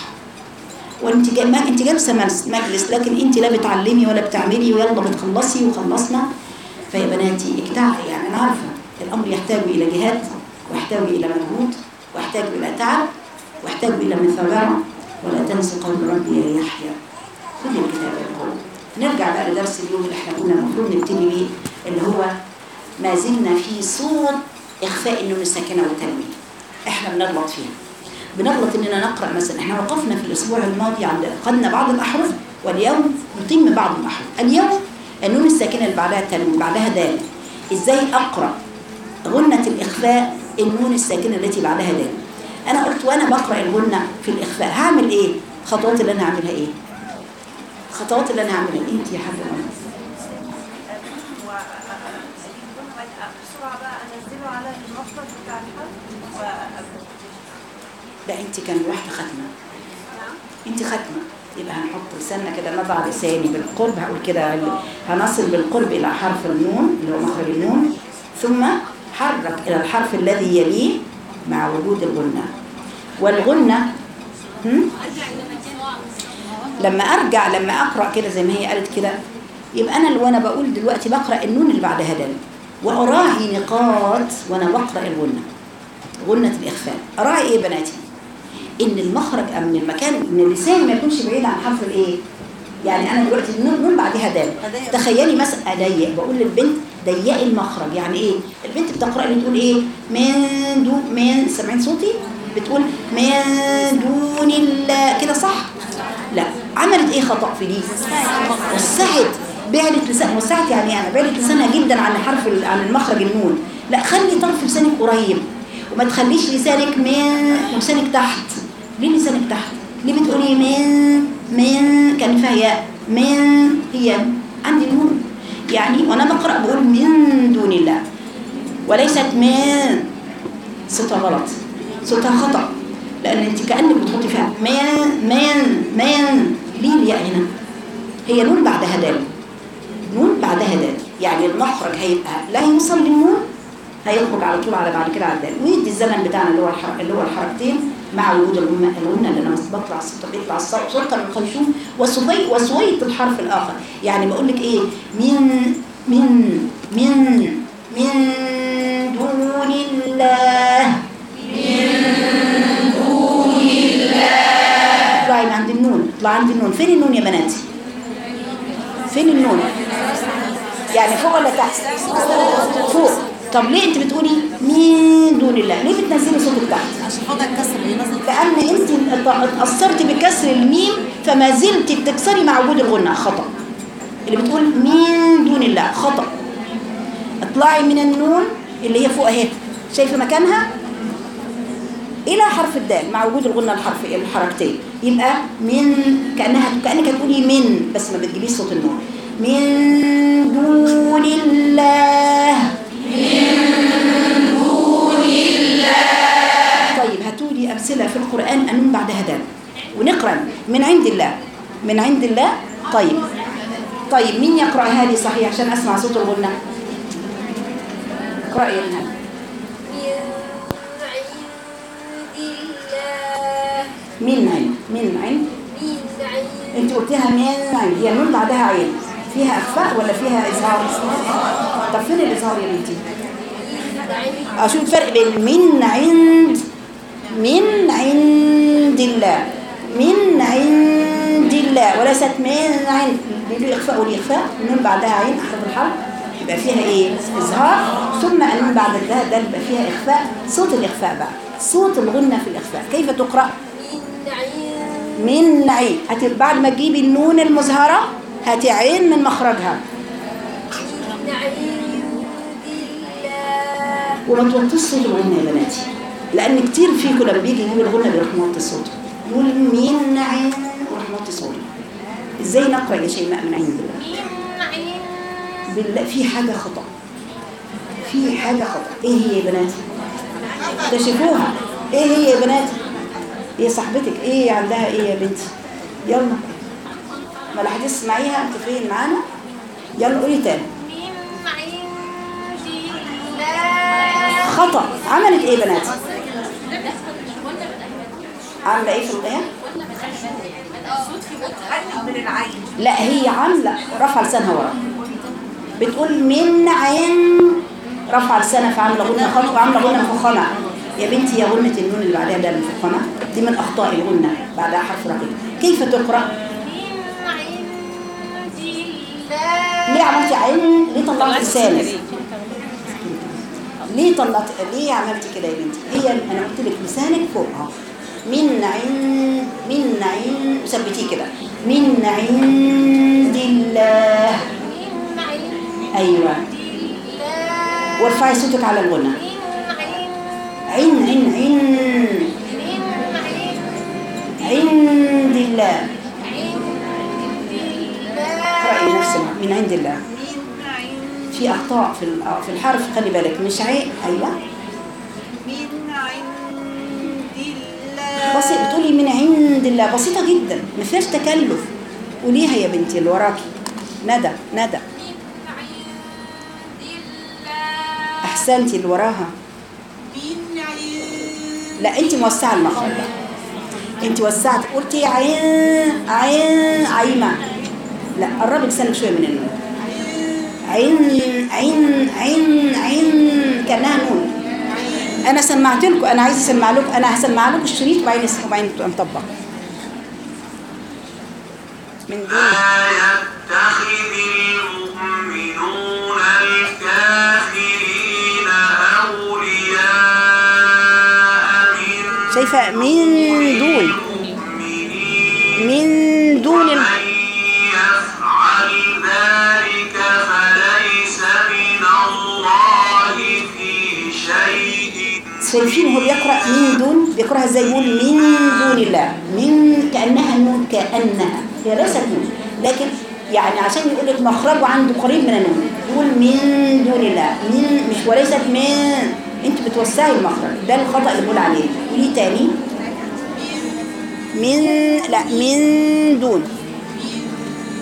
Speaker 1: وانت جا- ما انت جالسه مجلس- مجلس لكن انت لا بتعلمي ولا بتعملي ويلا بتخلصي وخلصنا فيا بناتي اجتع يعني انا عارفه الامر يحتاج الى جهاد ويحتاج الى مجهود ويحتاج الى تعب ويحتاج الى مثابره ولا تنسوا قول ربي يا يحيى خذ الكتاب القول نرجع بقى لدرس اليوم اللي احنا كنا المفروض نبتدي بيه اللي هو ما زلنا في صوت اخفاء النون الساكنه والتنوين احنا بنغلط فيها بنغلط اننا نقرا مثلا احنا وقفنا في الاسبوع الماضي عند قدنا بعض الاحرف واليوم نتم بعض الاحرف اليوم النون الساكنه اللي بعدها التنوين بعدها دال ازاي اقرا غنه الاخفاء النون الساكنه التي بعدها دال انا قلت وانا بقرا الغنه في الاخفاء هعمل ايه خطوات اللي انا هعملها ايه خطوات اللي انا هعملها انت يا حاجه منى
Speaker 5: بسرعة بقى أنزله على المفرد بتاع الحرف
Speaker 1: لا انت كان واحده ختمه انت ختمه يبقى هنحط لساننا كده نضع لساني بالقرب هقول كده هنصل بالقرب الى حرف النون اللي هو مخرج النون ثم حرك الى الحرف الذي يليه مع وجود الغنه والغنه هم؟ لما ارجع لما اقرا كده زي ما هي قالت كده يبقى انا اللي وانا بقول دلوقتي بقرا النون اللي بعدها دال واراعي نقاط وانا بقرا الغنه غنه الاخفاء اراعي ايه يا بناتي ان المخرج او من المكان ان اللسان ما يكونش بعيد عن حرف الايه يعني انا دلوقتي النون نون بعدها دال تخيلي مثلا اضيق بقول للبنت ضيقي المخرج يعني ايه البنت بتقرا لي تقول ايه من دون من سامعين صوتي بتقول من دون الله كده صح لا عملت ايه خطا في دي وسعت بعدت لسان وسعت يعني يعني بعدت لسانها جدا عن حرف ال- عن المخرج النون لا خلي طرف لسانك قريب وما تخليش لسانك من لسانك تحت ليه لسانك تحت ليه بتقولي من من كان فيها ياء من هي عندي نون يعني وانا بقرا بقول من دون الله وليست من صوتها غلط صوتها خطا لان انت كانك بتحطي فيها من من من ليه الياء هنا هي نون بعدها دال نون بعدها دال يعني المخرج هيبقى لا يوصل للنون هيخرج على طول على بعد كده على الدال ويدي الزمن بتاعنا اللي هو الحرق اللي هو الحركتين مع وجود الغنة الغنة اللي انا بطلع الصوت بيطلع الصوت صوتا من الخيشوم وسوي وسويت الحرف الاخر يعني بقول لك ايه من من من من دون الله اطلعي من عند النون اطلعي عند النون فين النون يا بناتي فين النون يعني فوق ولا تحت فوق طب ليه انت بتقولي من دون الله ليه بتنزلي صوتك تحت
Speaker 5: عشان خاطر الكسر اللي نازل
Speaker 1: لان انت اتاثرتي بكسر الميم فما زلت بتكسري مع وجود الغنه خطا اللي بتقول من دون الله خطا اطلعي من النون اللي هي فوق اهي شايفه مكانها الى حرف الدال مع وجود الغنه الحرف الحركتين يبقى من كانها كانك هتقولي من بس ما بتجيبيش صوت النون من دون الله طيب هاتوا لي امثله في القران النون بعدها دال ونقرا من عند الله من عند الله طيب طيب مين يقراها لي صحيح عشان اسمع صوت الغنه اقراي يا نهى
Speaker 3: من عند الله
Speaker 1: من عين من عين
Speaker 3: من عند
Speaker 1: انت قلتيها من عين هي النون بعدها عين فيها اخفاء ولا فيها اظهار طب فين الاظهار يا بنتي
Speaker 3: من عند
Speaker 1: اشوف الفرق بين من عند من عند الله من عند الله وليست من عند ليه اخفاء وليه اخفاء النون بعدها عين احرف الحرف يبقى فيها ايه اظهار ثم النون بعد الدال ده يبقى فيها اخفاء صوت الاخفاء بقى صوت الغنه في الاخفاء كيف تقرا
Speaker 3: من عند
Speaker 1: من عين هت بعد ما تجيبي النون المظهره هاتي عين من مخرجها
Speaker 3: من عند الله
Speaker 1: وما توطيش صوت الغنى يا بناتي لان كتير فيكم لما بيجي يجيب الغنى بيروح موطي صوته يقول مين عين ويروح موطي صوته ازاي نقرا يا شيماء من عند الله
Speaker 3: من عند
Speaker 1: بالله في حاجه خطا في حاجه خطا ايه هي يا بناتي اكتشفوها ايه هي يا بناتي ايه صاحبتك ايه عندها ايه يا بنتي يلا ما لحد تسمعيها انت فين معانا يلا قولي تاني
Speaker 3: من عند الله
Speaker 1: خطا عملت ايه بناتي عامله ايه في الايه
Speaker 5: من العين
Speaker 1: لا هي عامله رفع لسانها ورا بتقول من عين رفع لسانها فعامله غنه خطوه عامله غنه مفخمه يا بنتي يا غنه النون اللي بعدها ده المفخمه دي من اخطاء الغنه بعدها حرف رقيق كيف تقرا
Speaker 3: من عند
Speaker 1: ليه
Speaker 3: الله
Speaker 1: عملتي عين ليه طلعت لسانك ليه طلعت ليه عملتي كده يا بنتي هي انا قلت لك لسانك فوق اهو من عين من عين ثبتيه كده من عند الله
Speaker 3: من عند
Speaker 1: ايوه
Speaker 3: الله
Speaker 1: وارفعي صوتك على الغنى
Speaker 3: من عند
Speaker 1: عين عين عين
Speaker 3: من عند
Speaker 1: عند الله
Speaker 3: عند
Speaker 1: اقرأي
Speaker 3: الله
Speaker 1: نفس الم- من عند الله
Speaker 5: من عند
Speaker 1: في اخطاء في ال- في الحرف خلي بالك مش عين ايوه
Speaker 5: من عند الله
Speaker 1: بسيط بتقولي من عند الله بسيطه جدا ما فيهاش تكلف قوليها يا بنتي اللي وراكي ندى ندى
Speaker 3: من عند الله
Speaker 1: احسنتي اللي وراها
Speaker 5: من عند
Speaker 1: لا انت موسعه المخرج انت وسعت قلتي عين عين عيمه لا قربي لسانك شويه من النون عين عين عين عين كانها نون انا سمعت لكم انا عايزه اسمع لكم انا هسمع لكم الشريط وبعدين وبعدين نطبق من دون
Speaker 6: لا يتخذ المؤمنون الكافرين أولياء من
Speaker 1: شايفه من دون
Speaker 6: المؤمنين
Speaker 1: من دون ال-
Speaker 6: من يفعل ذلك فليس من الله في شيء
Speaker 1: شايفين هو بيقرأ من دون بيقرأها ازاي يقول من دون الله من كأنها نون كأنها هي ليست نون لكن يعني عشان يقول لك مخرجه عنده قريب من النون يقول من دون الله من مش وليست من انت بتوسعي المخرج ده الخطأ اللي بقول عليه قولي تاني من لا من دون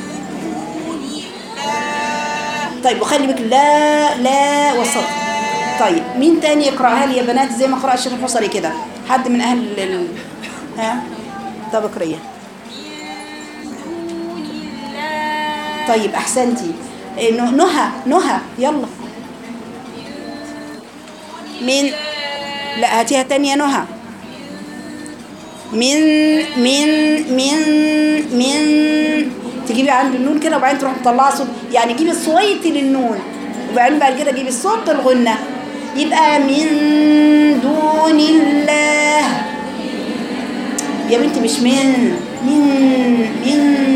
Speaker 1: طيب وخلي بالك لا لا وسط طيب مين تاني يقرأها لي يا بنات زي ما قرأ الشيخ الحصري كده حد من أهل ال... ها طب اقرأيها طيب أحسنتي إيه، نه- نهى نهى يلا من لا هاتيها تانية نهى من من من من تجيبي عند النون كده وبعدين تروح مطلعه صوت يعني جيبي الصويتي للنون وبعدين بعد كده جيبي الصوت الغنة يبقى من دون الله يا بنتي مش من من من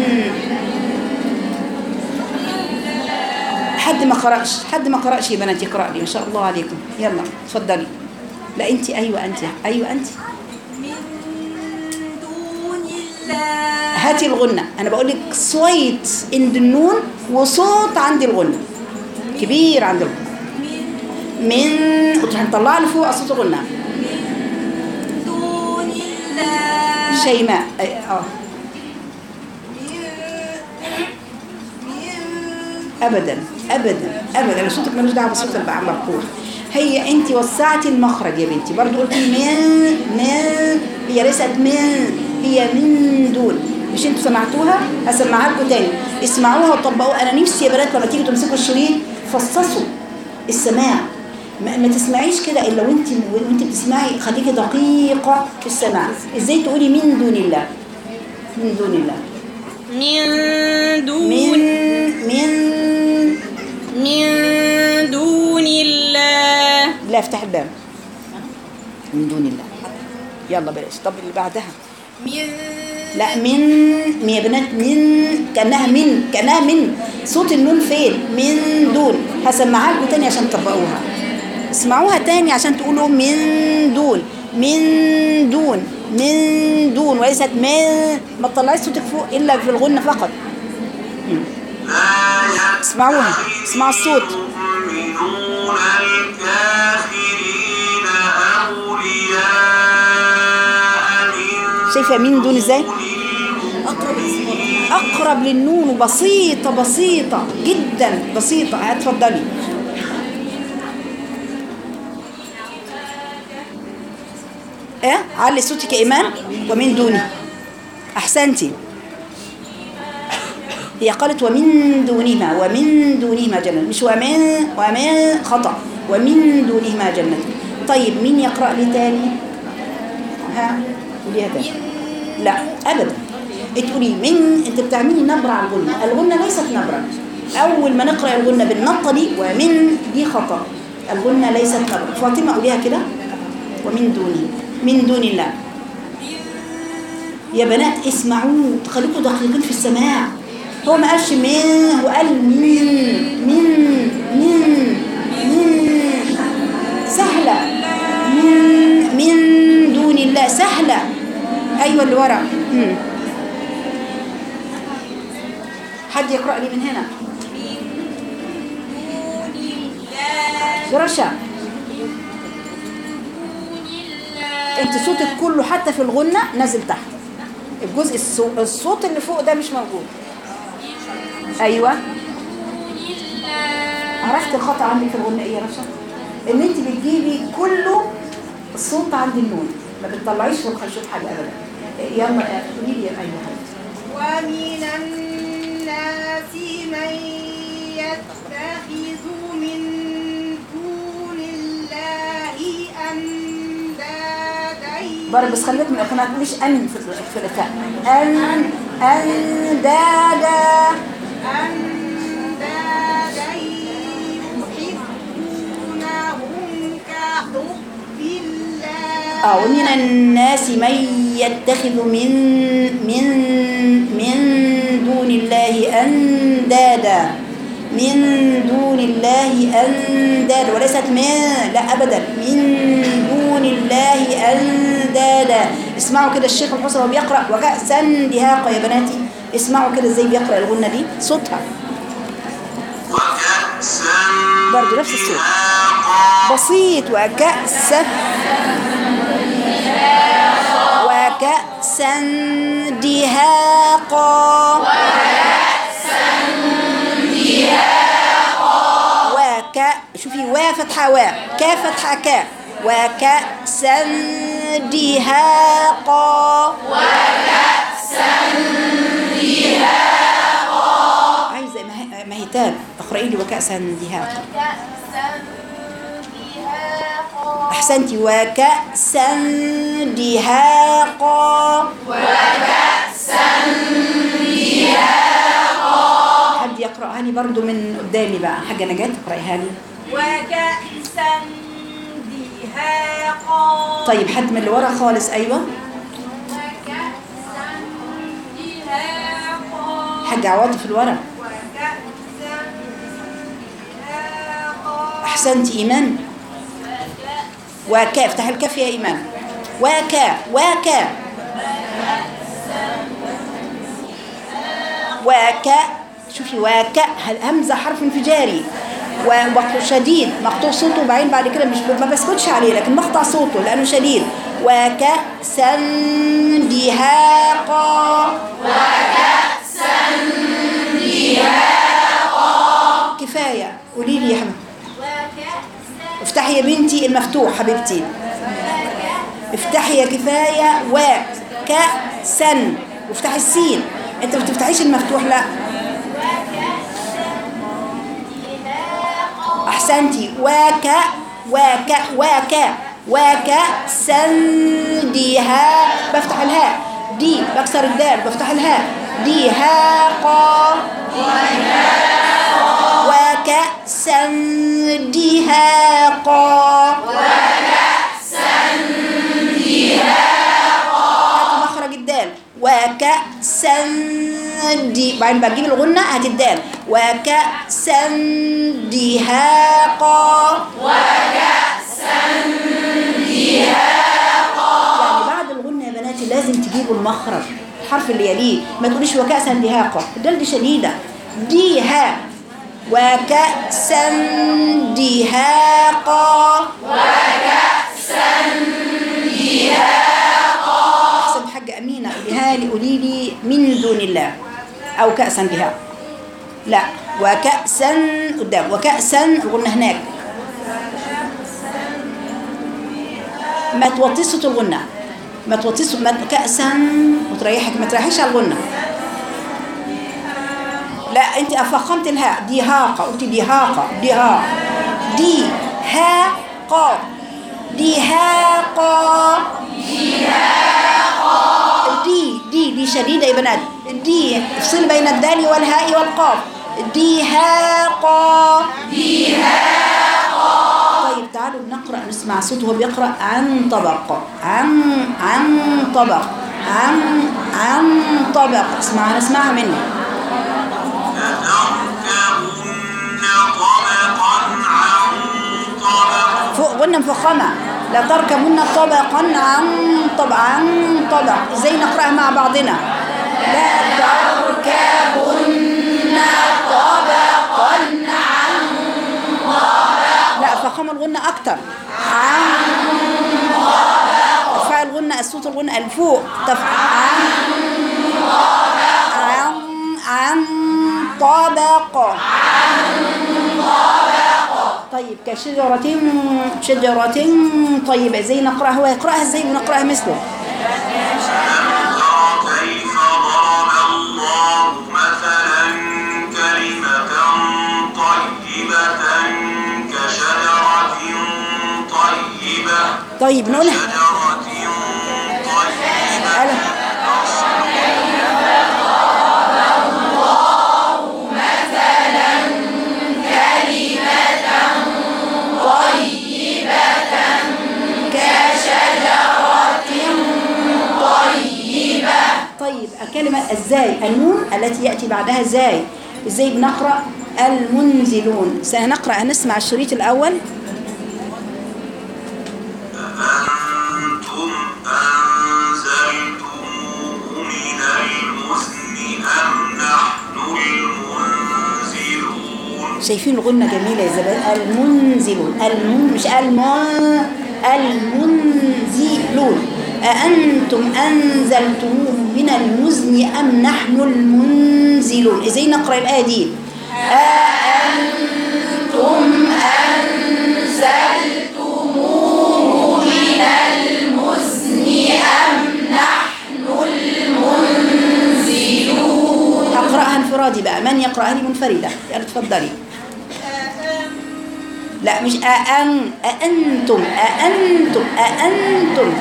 Speaker 1: حد ما قرأش حد ما قرأش يا بنات يقرأ لي ما شاء الله عليكم يلا اتفضلي لا انت ايوه انت ايوه انت
Speaker 2: من دون الله
Speaker 1: هاتي الغنة أنا بقول لك صويت عند النون وصوت عند الغنة كبير عند الغنة من كنت هنطلع لفوق صوت الغنة
Speaker 2: دون الله
Speaker 1: شيماء أي- اه ابدا ابدا ابدا أنا صوتك ملوش دعوه بصوت البقى مرفوع هي انت وسعتي المخرج يا بنتي برضو قلتي من من هي ليست من هي من دون مش انتوا سمعتوها هسمعها لكم تاني اسمعوها وطبقوها انا نفسي يا بنات لما تيجوا تمسكوا الشريط فصصوا السماع ما, ما تسمعيش كده الا وانت وانت بتسمعي خليكي دقيقه في السماع ازاي تقولي من دون الله من دون الله
Speaker 2: من دون
Speaker 1: من من
Speaker 2: من دون الله
Speaker 1: لا افتح الباب من دون الله يلا بلاش طب اللي بعدها
Speaker 2: من
Speaker 1: لا من من يا بنات من كانها من كانها من صوت النون فين من دون هسمعها لكم تاني عشان تطبقوها اسمعوها تاني عشان تقولوا من دون من دون من دون وليست من ما تطلعيش صوتك فوق الا في الغنة فقط اسمعوها اسمعوا الصوت
Speaker 6: المؤمنون الكافرين أولياء من
Speaker 1: شايفه من دون ازاي
Speaker 2: أقرب اسم
Speaker 1: اقرب للنون وبسيطه بسيطه جدا بسيطه اتفضلي ايه علي صوتك يا ايمان ومن دوني احسنتي هي قالت ومن دونهما ومن دونهما جنة مش ومن ومن خطأ ومن دونهما جنة طيب مين يقرأ لي تاني ها قوليها تاني لا ابدا تقولي من انت بتعملي نبره على الغنه الغنه ليست نبره اول ما نقرا الغنه بالنقطه دي ومن دي خطا الغنه ليست نبره فاطمه قوليها كده ومن دوني من دون الله يا بنات اسمعوا خليكم دقيقين في السماع هو ما قالش من هو قال من من من من سهله من من دون الله سهله ايوه اللي ورا مم. حد يقرأ لي من هنا رشا انت صوتك كله حتى في الغنة نازل تحت الجزء الصو- الصوت اللي فوق ده مش موجود ايوه عرفت الخطأ عندي في الغنة ايه يا رشا ان انت بتجيبي كله الصوت عند النون ما بتطلعيش في الخشوب حاجة ابدا يلا قولي لي يا ايوه
Speaker 2: ومن الناس من يتخذ من دون الله أندادا
Speaker 1: برضه بس خليك من القناة مش ان في في الفاء ان اندادا
Speaker 2: أندادا يحبونهم كحب الله
Speaker 1: اه ومن الناس من يتخذ من من من دون الله اندادا من دون الله اندادا وليست من لا ابدا من دون الله اندادا اسمعوا كده الشيخ الحسن وهو بيقرا وكأسا دهاقا يا بناتي اسمعوا كده ازاي بيقرا الغنه دي صوتها
Speaker 6: وكأسا
Speaker 1: برضه نفس الصوت
Speaker 6: دهاقا
Speaker 1: بسيط وكأسا وكأسا دهاقا وكأسا دهاقا وك شوفي وا فتحة وا كا فتحة كا وكأسا دهاقا عايزة مه- مهتان اقرأي لي وكأسا دهاقا
Speaker 3: كأسا دهاقا
Speaker 1: أحسنتي وكأسا دهاقا حد يقرأها لي برضو من قدامي بقى حاجة نجاة تقرأيها لي
Speaker 2: وكأسا دهاقا
Speaker 1: طيب حد من اللي ورا خالص أيوة
Speaker 3: وكأسا دهاقا
Speaker 1: حاجة عواطف الورا
Speaker 2: وكأسا دهاقا
Speaker 1: أحسنتي إيمان وكا افتح الكاف يا إيمان وكا وكا وكا شوفي وكا همزة حرف انفجاري ومقطوع شديد مقطوع صوته وبعدين بعد كده مش ما بسكتش عليه لكن مقطع صوته لأنه شديد وكأسا دهاقا كفاية قولي لي يا حبيبتي
Speaker 3: وكأسا
Speaker 1: افتحي يا بنتي المفتوح حبيبتي افتحي يا كفاية و ك سن وافتحي السين انت ما بتفتحيش المفتوح لا احسنتي وك وك وك وك سندها بفتح الهاء دي بكسر الدال بفتح الهاء دي هاقا وكأسا دهاقا هاتوا مخرج الدال وكأسا دي بعدين بجيب الغنة هات الدال وكأسا دهاقا يعني بعد الغنة يا بناتي لازم تجيبوا المخرج الحرف اللي يليه ما تقوليش وكأسا دهاقا الدال دي شديدة ديها وكأسا دهاقا أحسن حاجة أمينة قوليها لي قولي لي من دون الله أو كأسا دهاقا لا وكأسا قدام وكأسا الغنة هناك ما توطيش صوت الغنة ما توطيش صوت- ما كأسا وتريحك ما تريحيش على الغنة لا انت افخمت الهاء دي هاقة قلت دي هاقة دي ها دي هاقة دي هاقة دي دي دي شديدة يا بنات دي افصل بين الدال والهاء والقاف دي هاقة طيب تعالوا نقرأ نسمع صوته وهو بيقرأ عن طبق عن عن طبق عن عن طبق اسمعها نسمعها منه
Speaker 6: لتركبن طبقا عن طبق
Speaker 1: فوق غنة مفخمة لا تركبن طبقا عن طبق عن طبق ازاي نقرأها مع بعضنا لا تركبن طبقا عن طبق لا فخم الغنة أكتر عن طبق ارفع الغنة الصوت الغنة الفوق تف... عن عن عن طبق طيب كشجرة شجرة طيبة ازاي نقرأها هو يقرأها ازاي ونقرأها مثله
Speaker 6: ترى كيف ضرب الله مثلا كلمة طيبة كشجرة طيبة
Speaker 1: طيب نقولها
Speaker 6: شجرة طيبة
Speaker 1: ألا طيب الكلمة الزاي النون التي يأتي بعدها زاي ازاي بنقرأ المنزلون سنقرأ هنسمع الشريط الأول
Speaker 6: أأنتم أنزلتموه من المزن أم نحن المنزلون
Speaker 1: شايفين الغنة جميلة يا زبائن المنزلون المن مش المن المنزلون أأنتم أنزلتموه من المزن أم نحن المنزلون إزاي نقرأ الآية دي أأنتم أنزلتموه يقرأها لي منفردة يعني تفضلي لا مش أأن أأنتم أأنتم أأنتم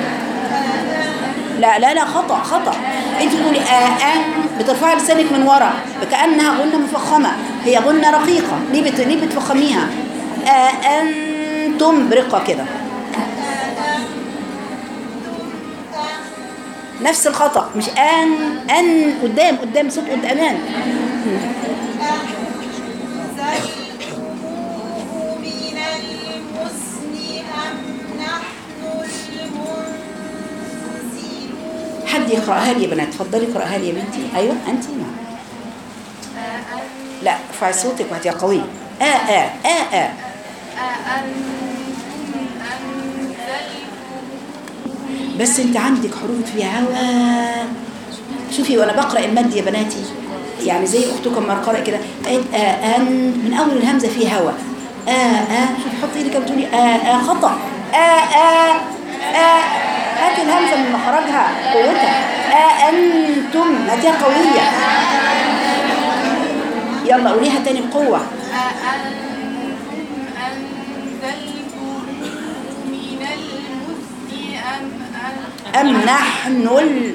Speaker 1: لا لا لا خطأ خطأ انت تقولي أأن بترفعي لسانك من ورا كأنها غنة مفخمة هي غنة رقيقة ليه بت... ليه بتفخميها أأنتم برقة كده نفس الخطأ مش أن أن قدام قدام صوت قدام
Speaker 5: أنزلتموه من المزن أم نحن المنزلون
Speaker 1: حد يقرأها لي يا بنات اتفضلي اقرأها لي يا بنتي أيوة أنت نعم لا ارفعي صوتك وهاتي قوي آ آ آ آ بس انت عندك حروف فيها هوا شوفي وانا بقرا المد يا بناتي يعني زي اختكم ما قرأ كده قالت آ ان من اول الهمزه فيه هوا آ آ شوفي حطي ايدك كده بتقولي آ آ خطا آ آ آ هاتي الهمزه من مخرجها قوتها آ انتم هاتيها قويه يلا قوليها تاني بقوه ام نحن ال...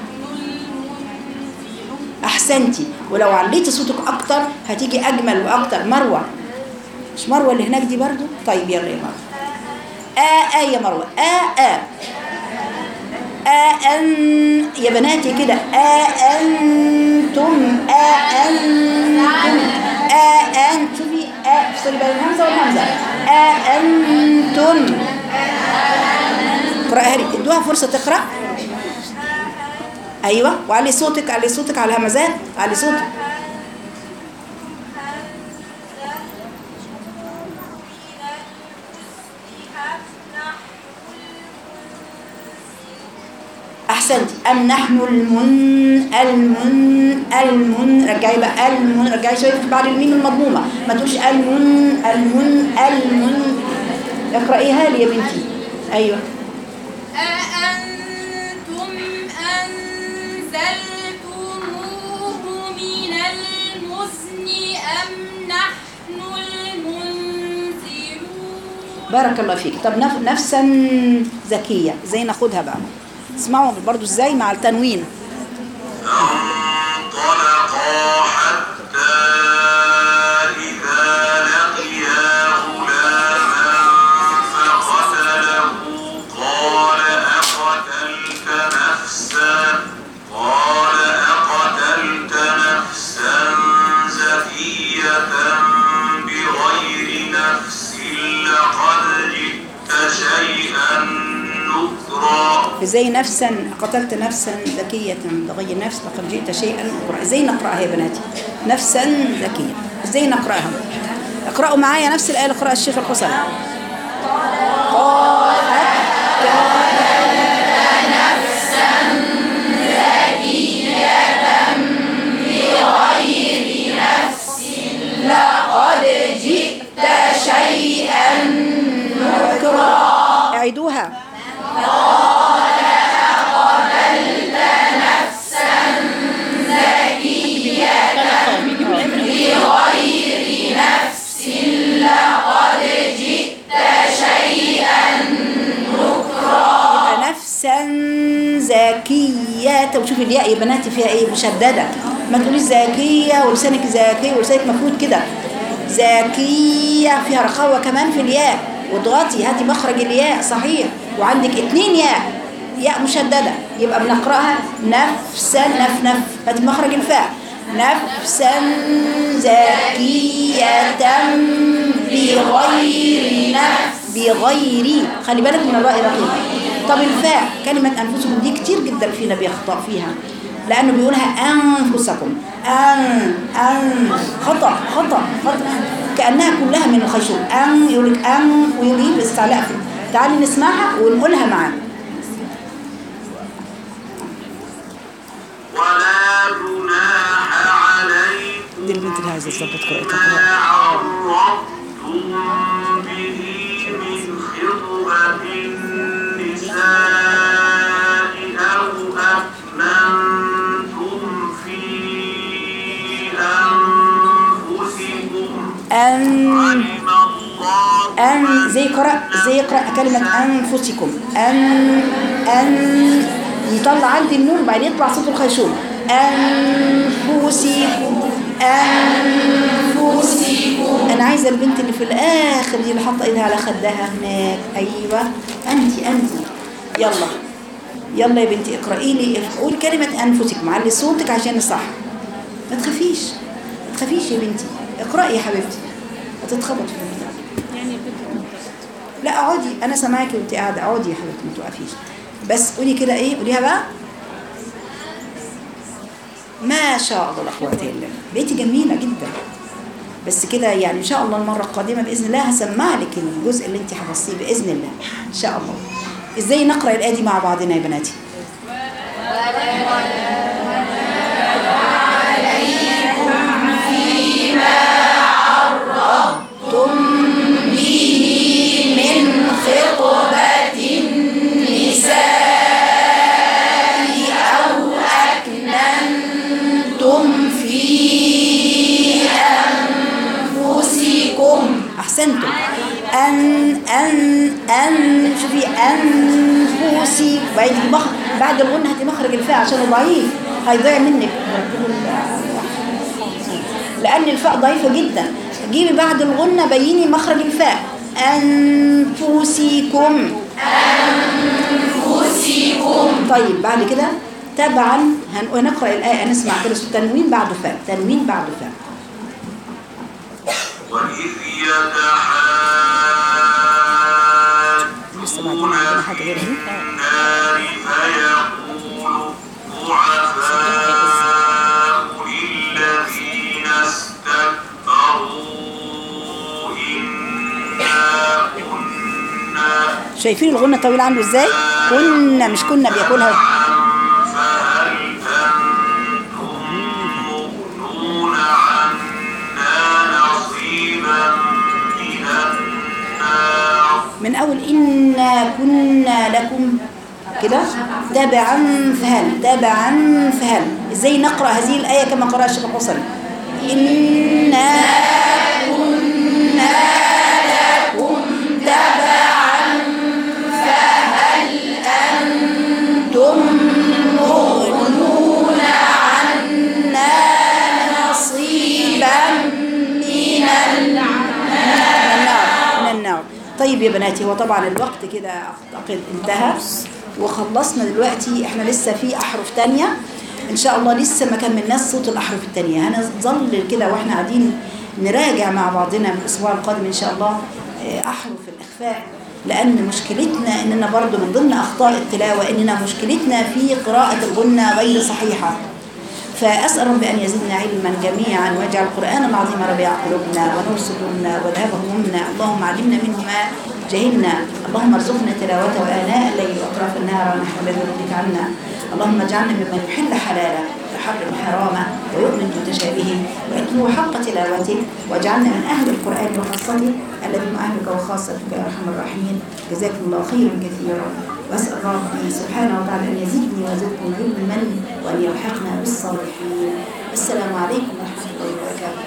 Speaker 1: احسنتي ولو عليتي صوتك اكتر هتيجي اجمل واكتر مروه مش مروه اللي هناك دي برضو طيب يلا يا مروه آ آ يا مروه آ آ آ أن يا بناتي كده آ أنتم آ أنتم آ أن شوفي آ افصلي بين الهمزة والهمزة آ أنتم اقرأها لي ادوها فرصة تقرأ أيوة وعلي صوتك علي صوتك على الهمزات علي صوتك احسنتي ام نحن المن المن المن رجعي بقى المن رجعي شويه بعد الميم المضمومه ما تقولش المن المن المن اقرايها لي يا بنتي ايوه
Speaker 4: أأنتم أنزلتموه من المزن أم نحن المنزلون
Speaker 1: بارك الله فيك طب نف- نفسا ذكيه ازاي ناخدها بقى اسمعوا برضو ازاي مع التنوين
Speaker 6: فانطلقا حتى إذا لقيا غلاما فقتله قال أقتلت نفسا قال أقتلت نفسا زكية بغير نفس لقد جئت شيئا نكرا
Speaker 1: ازاي نفسا قتلت نفسا ذكيه بغير نفس لقد جئت شيئا نكرا ازاي نقراها يا بناتي نفسا ذكيه ازاي نقراها اقراوا معايا نفس الايه اللي قراها الشيخ الحسن اعيدوها يبقى نفسا زكية وشوفي الياء يا بناتي فيها ايه مشددة ما تقوليش زكية ولسانك زكية ولسانك مفروض كده زكية فيها رخاوة كمان في الياء واضغطي هاتي مخرج الياء صحيح وعندك اتنين ياء ياء مشددة يبقى بنقرأها نفسا نف نف هاتي مخرج الفاء نفسا زكية بغير نفس بغير خلي بالك من الراء الرقيق طب الفاء كلمة أنفسكم دي كتير جدا فينا بيخطأ فيها لأنه بيقولها أنفسكم أن أن خطأ خطأ خطأ كأنها كلها من الخيشوم أن يقول لك أن ويجيب استعلاء فيه تعالي نسمعها ونقولها معاه
Speaker 6: ولا جناح عليكم
Speaker 1: دي البنت اللي عايزة تظبط قراءتها
Speaker 6: ما
Speaker 1: قراءة.
Speaker 6: عرضتم به من خطبة النساء أو أكننتم في أنفسكم
Speaker 1: أن زي قرأ زي يقرأ كلمة أنفسكم أن أن يطلع عندي النور بعدين يطلع صوت الخيشوم أنفسكم أنفسكم أنا عايزة البنت اللي في الآخر دي اللي حاطة إيدها على خدها هناك أيوة أنت أنت يلا يلا يا بنتي اقرأي لي قولي كلمة أنفسكم علي صوتك عشان الصح ما تخافيش ما تخافيش يا بنتي اقرأي يا حبيبتي هتتخبط في البتاع لا اقعدي انا سامعاكي وانت قاعده اقعدي يا حبيبتي ما توقفيش بس قولي كده ايه قوليها بقى ما شاء الله لا قوه الا بالله بقيتي جميله جدا بس كده يعني ان شاء الله المره القادمه باذن الله هسمع لك الجزء اللي انت حفظتيه باذن الله ان شاء الله ازاي نقرا الايه دي مع بعضنا يا بناتي من خطبة النساء أو أكننتم في أنفسكم أحسنتم أن أن أن شوفي أنفسي بعد مخ... بعد الغنة هاتي مخرج الفاء عشان ضعيف هيضيع منك لأن الفاء ضعيفة جدا جيبي بعد الغنة بيني مخرج الفاء أنفسكم أنفسكم طيب بعد كده تبعا هن- هنقرأ الآية نسمع كده صوت تنوين بعد فاء تنوين بعد فاء
Speaker 6: وإذ
Speaker 1: لسه بعدين
Speaker 6: يتحاجون
Speaker 1: عندنا حاجة غير دي
Speaker 6: النار فيقول الضعفاء للذين استكبروا إنا كنا
Speaker 1: شايفين الغنة طويلة عنده ازاي كنا مش كنا بياكلها
Speaker 6: فهل أنتم مغنون عنا نصيبا من النار
Speaker 1: من أول إنا كنا لكم كده تابعا فهل تابعا فهل ازاي نقرأ هذه الآية كما قرأ الشيخ الحصري إنا كنا لكم تبعا فهل أنتم مغنون عنا نصيبا من النار من النار من النار طيب يا بناتي هو طبعا الوقت كده اعتقد انتهى وخلصنا دلوقتي احنا لسه في احرف تانية ان شاء الله لسه ما كملناش صوت الاحرف التانية هنظل كده واحنا قاعدين نراجع مع بعضنا من الاسبوع القادم ان شاء الله آه، احرف الاخفاء لان مشكلتنا اننا برضو من ضمن اخطاء التلاوه اننا مشكلتنا في قراءه الغنه غير صحيحه فأسأل رب أن يزدنا علما جميعا ويجعل القرآن العظيم ربيع قلوبنا ونور صدورنا وذهاب همومنا اللهم علمنا منه ما جهلنا اللهم ارزقنا تلاوته آناء الليل وأطراف النهار ونحو بذنبك عنا اللهم اجعلنا ممن يحل حلاله ويحرم حرامه ويؤمن بمتشابهه ويتلو حق تلاوته واجعلنا من أهل القرآن وخاصته الذي هم أهلك وخاصتك يا أرحم الراحمين جزاكم الله خيرا كثيرا وأسأل ربي سبحانه وتعالى أن يزيدني ويزيدكم علما وأن يلحقنا بالصالحين السلام عليكم ورحمة الله وبركاته